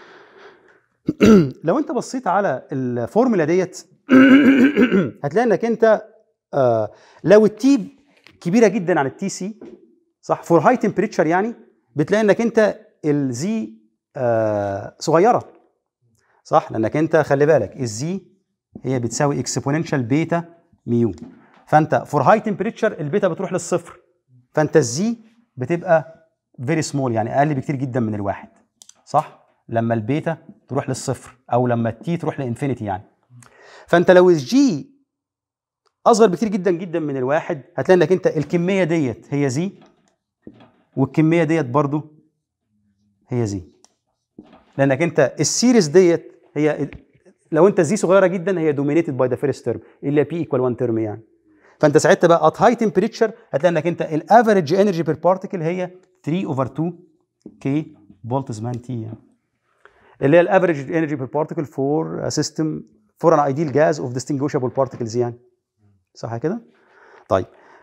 لو انت بصيت على الفورمولا ديت هتلاقي انك انت آه لو التي كبيره جدا عن التي سي صح فور هاي تمبريتشر يعني بتلاقي انك انت الزي آه صغيره صح لانك انت خلي بالك الزي هي بتساوي اكسبوننشال بيتا ميو فانت فور هاي تمبريتشر البيتا بتروح للصفر فانت الزي بتبقى فيري سمول يعني اقل بكتير جدا من الواحد صح لما البيتا تروح للصفر او لما التي تروح لانفينيتي يعني فانت لو الجي اصغر بكتير جدا جدا من الواحد هتلاقي انك انت الكميه ديت هي زي والكميه ديت برضو هي زي لانك انت السيريز ديت هي لو انت زي صغيره جدا هي دومينيتد باي ذا فيرست تيرم اللي هي بي ايكوال 1 تيرم يعني فانت ساعتها بقى ات هاي تمبريتشر هتلاقي انك انت الافريج انرجي بير بارتيكل هي 3 اوفر 2 كي بولتزمان تي يعني اللي هي الافريج انرجي بير بارتيكل فور سيستم فور ان ايديال جاز اوف ديستنجوشابل بارتيكلز يعني صح كده؟ طيب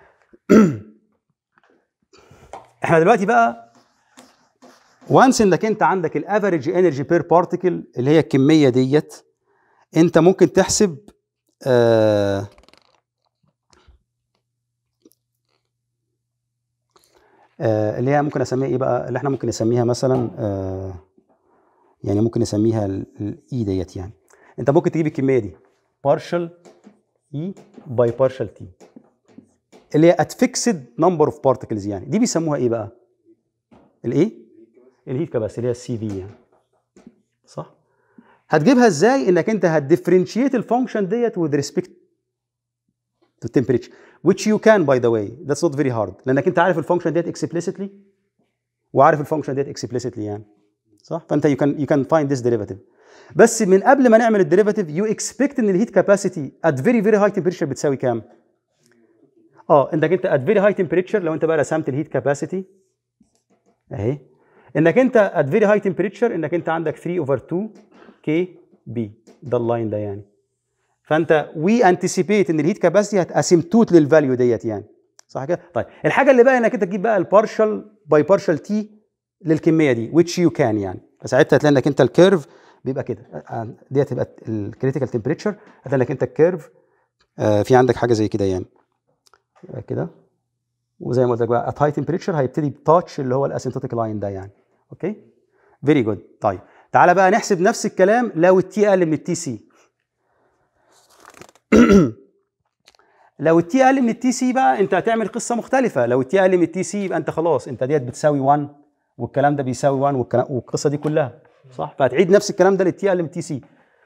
احنا دلوقتي بقى وانس انك انت عندك الافريج انرجي بير بارتيكل اللي هي الكميه ديت انت ممكن تحسب آه آه اللي هي ممكن اسميها ايه بقى اللي احنا ممكن نسميها مثلا آه يعني ممكن نسميها الاي ديت يعني انت ممكن تجيب الكميه دي partial E by partial T اللي هي at fixed number of particles يعني دي بيسموها ايه بقى؟ الايه؟ الهيت كاباسيتي اللي هي السي في يعني صح؟ هتجيبها ازاي؟ انك انت هتديفرنشيت الفانكشن ديت with respect to temperature which you can by the way that's not very hard لانك انت عارف الفانكشن ديت explicitly وعارف الفانكشن ديت explicitly يعني صح؟ فانت you can you can find this derivative بس من قبل ما نعمل الديريفاتيف يو اكسبكت ان الهيت كاباسيتي ات فيري فيري هاي تمبريتشر بتساوي كام؟ اه انك انت ات فيري هاي تمبريتشر لو انت بقى رسمت الهيت كاباسيتي اهي انك انت ات فيري هاي تمبريتشر انك انت عندك 3 اوفر 2 كي بي ده اللاين ده يعني فانت وي انتسيبيت ان الهيت كاباسيتي هتاسيمتوت للفاليو ديت يعني صح كده؟ طيب الحاجه اللي بقى انك انت تجيب بقى البارشال باي بارشال تي للكميه دي which you can يعني فساعتها هتلاقي انك انت الكيرف بيبقى كده دي هتبقى الكريتيكال تمبريتشر هتلاقي انك انت الكيرف آه في عندك حاجه زي كده يعني كده وزي ما قلت لك بقى ات هاي تمبريتشر هيبتدي بتاتش اللي هو الاسيمتوتيك لاين ده يعني اوكي فيري جود طيب تعالى بقى نحسب نفس الكلام لو التي اقل من التي سي لو التي اقل من التي سي بقى انت هتعمل قصه مختلفه لو التي اقل من التي سي يبقى انت خلاص انت ديت بتساوي 1 والكلام ده بيساوي 1 والكلام والقصه دي كلها صح فهتعيد نفس الكلام ده للتي اقل من التي سي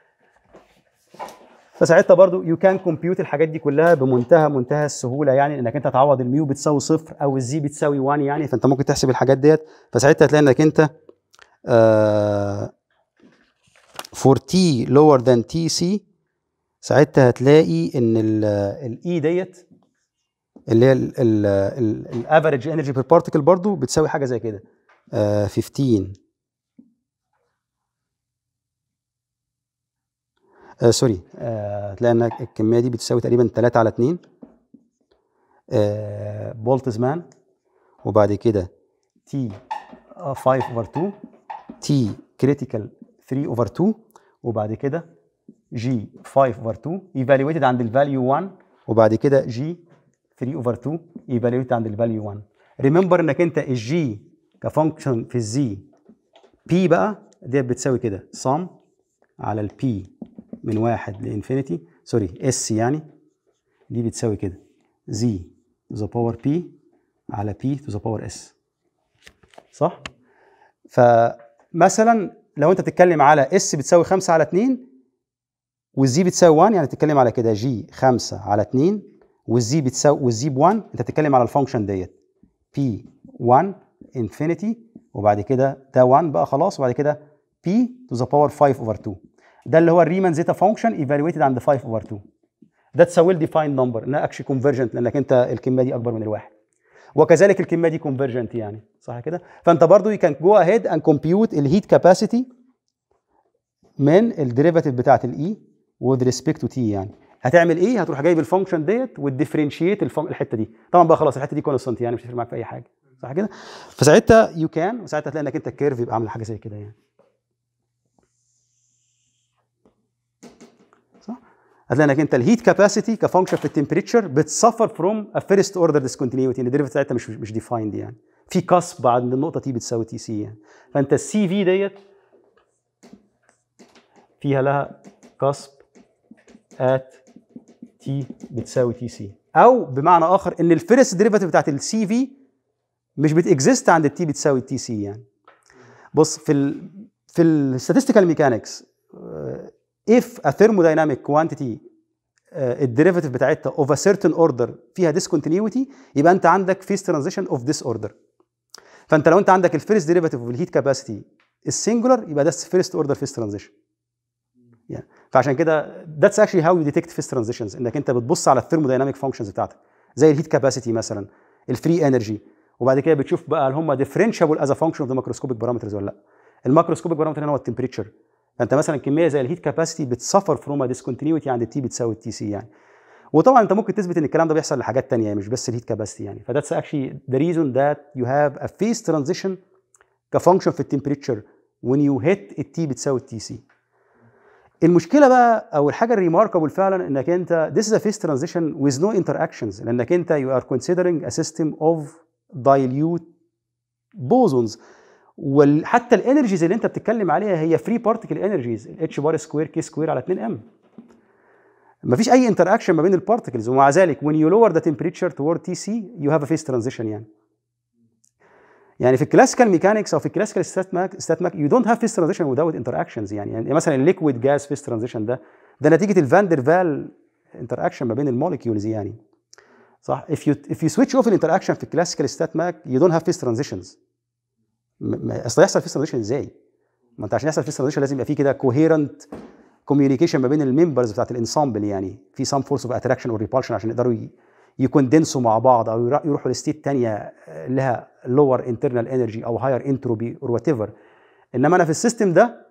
فساعتها برضو يو كان كومبيوت الحاجات دي كلها بمنتهى منتهى السهوله يعني انك انت تعوض الميو بتساوي صفر او الزي بتساوي 1 يعني فانت ممكن تحسب الحاجات ديت فساعتها هتلاقي انك انت آه for t lower than tc ساعتها هتلاقي ان الاي ديت اللي هي الافريج انرجي بير بارتيكل برضو بتساوي حاجه زي كده آه 15 آه سوري آه هتلاقي ان الكميه دي بتساوي تقريبا 3 على 2 آه بولتزمان وبعد كده تي 5 اوفر 2 تي كريتيكال 3 اوفر 2 وبعد كده جي 5 اوفر 2 ايفالويتد عند الفاليو 1 وبعد كده جي 3 اوفر 2 ايفالويتد عند الفاليو 1 ريمبر انك انت الجي كفانكشن في الزي بي بقى ديت بتساوي كده سم على البي من واحد لانفينيتي سوري اس يعني دي بتساوي كده زي تو ذا باور بي على بي تو ذا باور اس صح؟ فمثلا لو انت بتتكلم على اس بتساوي 5 على 2 والزي بتساوي 1 يعني تتكلم على كده جي 5 على 2 والزي بتساوي والزي ب 1 انت بتتكلم على الفانكشن ديت بي 1 انفينيتي وبعد كده ده 1 بقى خلاص وبعد كده بي تو ذا باور 5 اوفر 2 ده اللي هو الريمان زيتا فانكشن ايفالويتد عند 5 اوفر 2 ده تساوي ديفايند نمبر انها اكشلي كونفرجنت لانك انت الكميه دي اكبر من الواحد وكذلك الكميه دي كونفرجنت يعني صح كده فانت برضو يو كان جو اهيد اند كومبيوت الهيت كاباسيتي من الديريفاتيف بتاعت الاي وذ ريسبكت تو تي يعني هتعمل ايه هتروح جايب الفانكشن ديت وتديفرنشيت الحته دي طبعا بقى خلاص الحته دي كونستنت يعني مش هتفرق معاك في اي حاجه صح كده فساعتها يو كان وساعتها تلاقي انك انت الكيرف يبقى عامل حاجه زي كده يعني صح هتلاقي انك انت الهيت كاباسيتي كفانكشن في التمبريتشر بتسفر فروم ا فيرست اوردر ديسكونتينيوتي ان الديريفيتيف بتاعتها مش مش ديفايند يعني في كسب بعد النقطه تي بتساوي تي سي يعني فانت السي في ديت فيها لها كسب ات تي بتساوي تي سي او بمعنى اخر ان الفيرست ديريفاتيف بتاعت السي في مش بتكزيست عند التي بتساوي التي سي يعني بص في ال في الستاتستيكال ميكانكس if a thermodynamic quantity الديريفاتيف بتاعتها اوف ا سيرتن اوردر فيها ديسكونتينيوتي يبقى انت عندك فيس ترانزيشن اوف ذيس اوردر فانت لو انت عندك الفيرست ديريفاتيف اوف الهيت كاباسيتي السنجولار يبقى ده فيرست اوردر فيس ترانزيشن يعني فعشان كده ذاتس اكشلي هاو يو ديتكت فيس ترانزيشنز انك انت بتبص على الثيرمودايناميك فانكشنز بتاعتك زي الهيت كاباسيتي مثلا الفري انرجي وبعد كده بتشوف بقى هل هم ديفرنشابل از ا فانكشن اوف ذا ماكروسكوبيك بارامترز ولا لا الماكروسكوبيك بارامتر هنا هو التمبريتشر فانت مثلا كميه زي الهيت كاباسيتي بتسفر فروم ديسكونتينيوتي عند التي بتساوي التي سي يعني وطبعا انت ممكن تثبت ان الكلام ده بيحصل لحاجات تانية مش بس الهيت كاباسيتي يعني فذاتس اكشلي ذا ريزون ذات يو هاف ا فيس ترانزيشن كفانكشن في التمبريتشر when you hit التي بتساوي التي سي المشكله بقى او الحاجه الريماركبل فعلا انك انت this is a phase transition with no interactions لانك انت you are considering a system of dilute bosons وحتى الانرجيز اللي انت بتتكلم عليها هي فري بارتكل انرجيز الاتش بار سكوير كي سكوير على 2 ام مفيش اي انتراكشن ما بين البارتكلز ومع ذلك when you lower the temperature toward TC you have a phase transition يعني يعني في الكلاسيكال ميكانكس او في الكلاسيكال ستات ماك ستات ماك يو دونت هاف فيس ترانزيشن without interactions يعني, يعني مثلا الليكويد جاز فيس ترانزيشن ده ده نتيجه الفاندر فال انتراكشن ما بين الموليكيولز يعني صح if you if you switch off الانتراكشن في الكلاسيكال ستات ماك you don't have phase transitions اصل يحصل فيس ترانزيشن ازاي؟ ما انت عشان يحصل فيس ترانزيشن لازم يبقى في كده كوهيرنت كوميونيكيشن ما بين الممبرز بتاعت الانسامبل يعني في سام فورس اوف اتراكشن او ريبالشن عشان يقدروا يكوندنسوا مع بعض او يروحوا لستيت ثانيه لها لور انترنال انرجي او هاير انتروبي اور وات ايفر انما انا في السيستم ده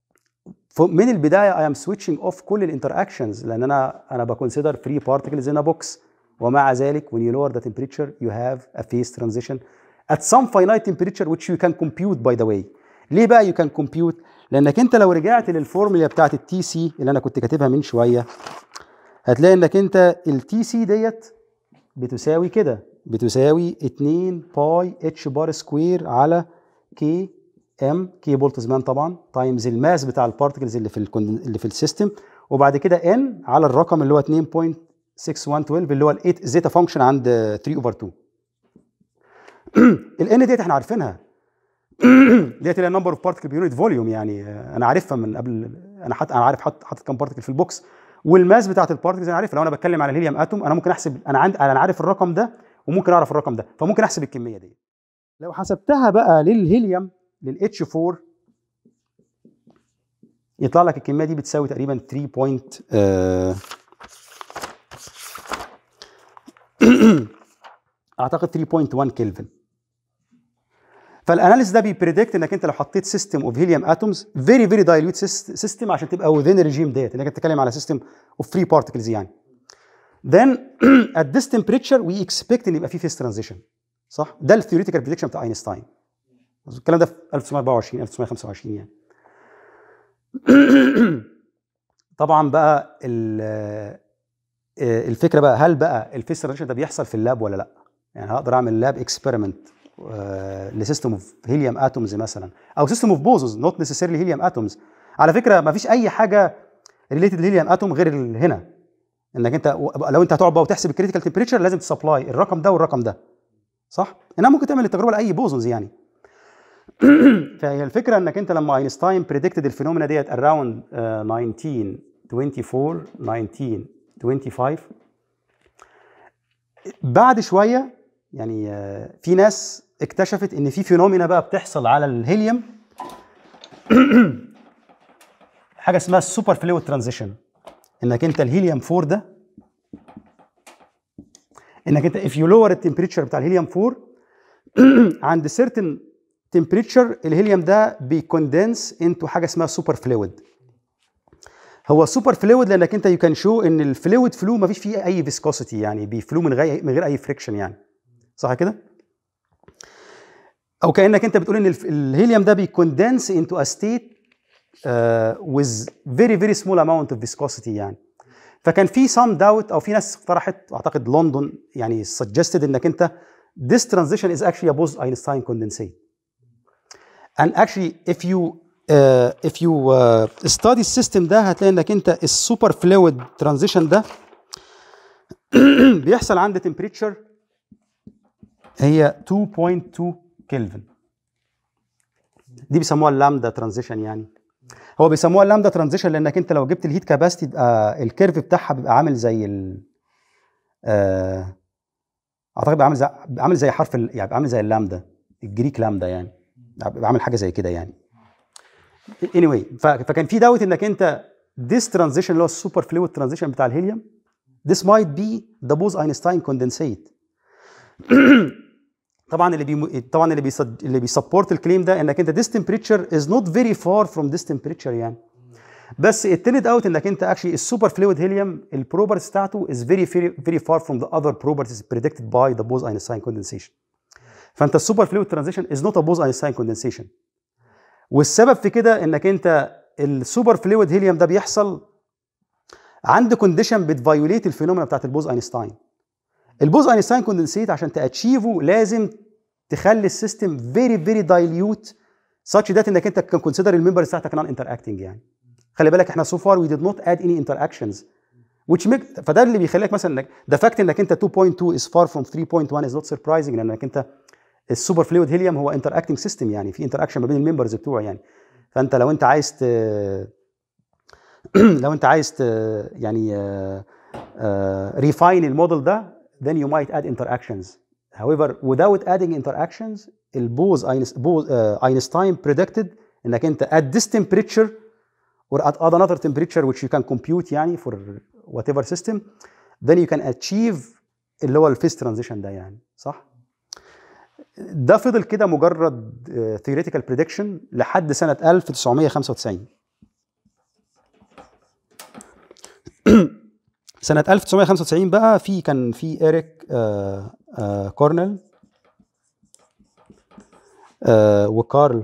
من البدايه اي ام سويتشنج اوف كل الانتراكشنز لان انا انا بكونسيدر فري بارتكلز ان بوكس ومع ذلك when you lower the temperature you have a phase transition at some finite temperature which you can compute by the way ليه بقى you can compute لانك انت لو رجعت للفورمولا بتاعت التي سي اللي انا كنت كاتبها من شويه هتلاقي انك انت التي سي ديت بتساوي كده بتساوي 2 باي اتش بار سكوير على كي ام كي بولتزمان طبعا تايمز الماس بتاع البارتكلز اللي في اللي في السيستم وبعد كده ان على الرقم اللي هو 2.6112 اللي هو الايت زيتا فانكشن عند 3 اوفر 2 الان ديت احنا عارفينها ديت اللي هي نمبر اوف بارتكل بيونت فوليوم يعني انا عارفها من قبل انا حط انا عارف حاطط حاطط كام بارتكل في البوكس والماس بتاعت البارتكلز انا عارف لو انا بتكلم على الهيليوم اتوم انا ممكن احسب انا عند انا عارف الرقم ده وممكن اعرف الرقم ده فممكن احسب الكميه دي لو حسبتها بقى للهيليوم للاتش 4 يطلع لك الكميه دي بتساوي تقريبا 3 بوينت اعتقد 3.1 كلفن فالاناليسيس ده بيبريدكت انك انت لو حطيت سيستم اوف هيليوم اتومز فيري فيري دايلوت سيستم عشان تبقى within الريجيم ديت انك بتتكلم على سيستم اوف فري بارتكلز يعني then at this temperature we expect ان يبقى في فيس ترانزيشن صح ده الثيوريتيكال بريدكشن بتاع اينشتاين الكلام ده في 1924 1925 يعني طبعا بقى الفكره بقى هل بقى الفيس ترانزيشن ده بيحصل في اللاب ولا لا يعني هقدر اعمل لاب اكسبيرمنت لسيستم اوف هيليوم اتومز مثلا او سيستم اوف بوزز نوت نيسيسيرلي هيليوم اتومز على فكره ما فيش اي حاجه ريليتد للهيليوم اتوم غير هنا انك انت لو انت هتقعد بقى وتحسب الكريتيكال تمبريتشر لازم تسبلاي الرقم ده والرقم ده صح انما ممكن تعمل التجربه لاي بوزونز يعني فهي الفكره انك انت لما اينشتاين بريدكتد الفينومينا ديت اراوند 1924 1925 بعد شويه يعني في ناس اكتشفت ان في فينومينا بقى بتحصل على الهيليوم حاجه اسمها السوبر فلويد ترانزيشن انك انت الهيليوم 4 ده انك انت if you lower التمبريتشر بتاع الهيليوم 4 عند certain temperature الهيليوم ده بيكوندنس انتو حاجه اسمها سوبر فلويد هو سوبر فلويد لانك انت يو كان شو ان الفلويد فلو ما فيش فيه اي فيسكوسيتي يعني بيفلو من غير من غير اي فريكشن يعني صح كده؟ او كانك انت بتقول ان الهيليوم ده بيكوندنس انتو ا ستيت with very very small amount of viscosity يعني فكان في some doubt او في ناس اقترحت اعتقد لندن يعني suggested انك انت this transition is actually a Bose-Einstein condensate and actually if you uh, if you uh, study السيستم ده هتلاقي انك انت السوبر فلويد ترانزيشن ده بيحصل عند temperature هي 2.2 كلفن دي بيسموها اللامدا ترانزيشن يعني هو بيسموها اللامدا ترانزيشن لانك انت لو جبت الهيت كاباسيتي يبقى الكيرف بتاعها بيبقى عامل زي ال آه، اعتقد بيبقى عامل زي بيبقى عامل زي حرف ال... يعني بيبقى عامل زي اللامدا الجريك لامدا يعني بيبقى عامل حاجه زي كده يعني anyway ف... فكان في دعوه انك انت this transition اللي هو السوبر فلويد ترانزيشن بتاع الهيليوم this might be the Bose-Einstein condensate طبعا اللي بي طبعا اللي بيصد... اللي بيسبورت الكليم ده انك انت this temperature is not very far from this temperature يعني بس it turned out انك انت actually السوبر فلويد هيليوم البروبرتيز بتاعته is very very very far from the other properties predicted by the Bose-Einstein condensation فانت السوبر فلويد ترانزيشن is not a Bose-Einstein condensation والسبب في كده انك انت السوبر فلويد هيليوم ده بيحصل عند كونديشن بتفايوليت الفينومينا بتاعت البوز اينشتاين البوز اينشتاين كوندنسيت عشان تاتشيفه لازم تخلي السيستم فيري فيري دايليوت such that انك انت كان كونسيدر الممبرز بتاعتك نون انتر اكتنج يعني خلي بالك احنا سو فار وي ديد نوت اد اني انتر اكشنز which make فده اللي بيخليك مثلا انك ده فاكت انك انت 2.2 is far from 3.1 is not surprising لانك انت السوبر فلويد هيليوم هو انتر اكتنج سيستم يعني في انتر اكشن ما بين الممبرز بتوعه يعني فانت لو انت عايز ت... لو انت عايز ت... يعني ريفاين الموديل ده then you might add interactions however without adding interactions البوز اينشتاين predicted انك انت at this temperature or at another temperature which you can compute يعني for whatever system then you can achieve اللي هو الفيس ترانزيشن ده يعني صح؟ ده فضل كده مجرد theoretical prediction لحد سنة 1995 سنة 1995 بقى في كان في إيريك آه آه كورنل آه وكارل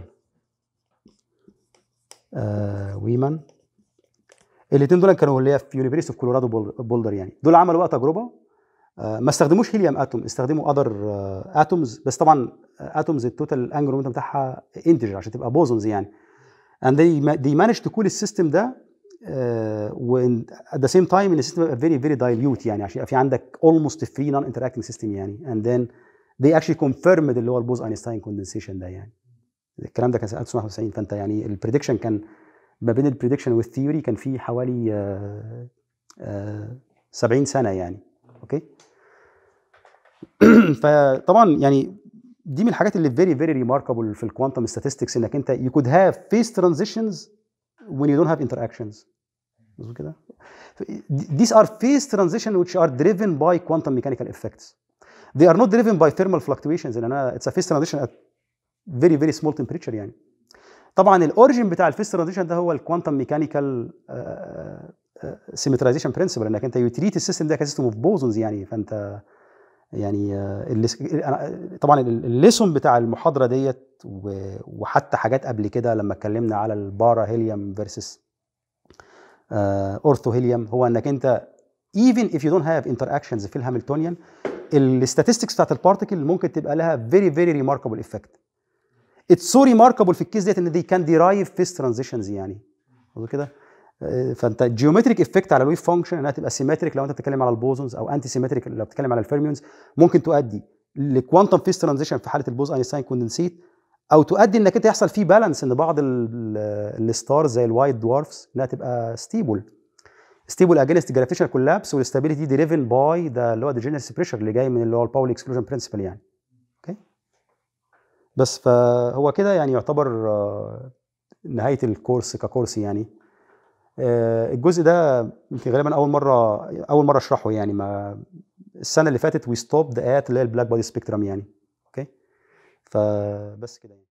آه ويمان الاثنين دول كانوا اللي هي في يونيفرسيتي اوف كولورادو بولدر يعني دول عملوا بقى تجربه آه ما استخدموش هيليوم اتوم استخدموا اذر اتومز بس طبعا اتومز التوتال انجل مومنتم بتاعها انتجر عشان تبقى بوزونز يعني and they, they managed to cool السيستم ده و at the same time ان السيستم يبقى very very dilute يعني عشان يبقى في عندك almost free non interacting system يعني and then they actually confirmed اللي هو البوز اينشتاين كوندنسيشن ده يعني الكلام ده كان سنه 1991 فانت يعني البريدكشن كان ما بين البريدكشن والثيوري كان في حوالي آه آه 70 سنه يعني اوكي فطبعا يعني دي من الحاجات اللي فيري فيري ريماركابل في الكوانتم statistics انك انت you could have phase transitions when you don't have interactions مظبوط كده these are phase transition which are driven by quantum mechanical effects they are not driven by thermal fluctuations لان it's a phase transition at very very small temperature يعني طبعا الاوريجن بتاع الفيس ترانزيشن ده هو الكوانتم ميكانيكال سيمترايزيشن برنسبل انك انت يوتريت السيستم ده كسيستم اوف بوزونز يعني فانت يعني طبعا الليسون بتاع المحاضره ديت وحتى حاجات قبل كده لما اتكلمنا على البارا هيليوم فيرسس اورثو هيليوم هو انك انت even if you don't have interactions في الهاملتونيان الستاتستكس بتاعت البارتكل ممكن تبقى لها very very remarkable effect it's so remarkable في الكيس ديت ان they can derive phase transitions يعني كده فانت الجيومتريك افكت على الويف فانكشن انها تبقى سيمتريك لو انت بتتكلم على البوزونز او انتي سيمتريك لو بتتكلم على الفيرميونز ممكن تؤدي لكوانتم فيس ترانزيشن في حاله البوز اينشتاين كوندنسيت او تؤدي انك انت يحصل فيه بالانس ان بعض الستارز زي الوايت دوارفز انها تبقى ستيبل ستيبل اجينست جرافيشنال كولابس والستابيليتي دريفن باي ده اللي هو ديجنرس بريشر اللي جاي من اللي هو الباول اكسكلوجن برنسبل يعني اوكي بس فهو كده يعني يعتبر نهايه الكورس ككورس يعني الجزء ده يمكن غالبا اول مره اول مره اشرحه يعني ما السنه اللي فاتت وي ستوب ات اللي هي البلاك بودي سبيكترم يعني اوكي فبس كده يعني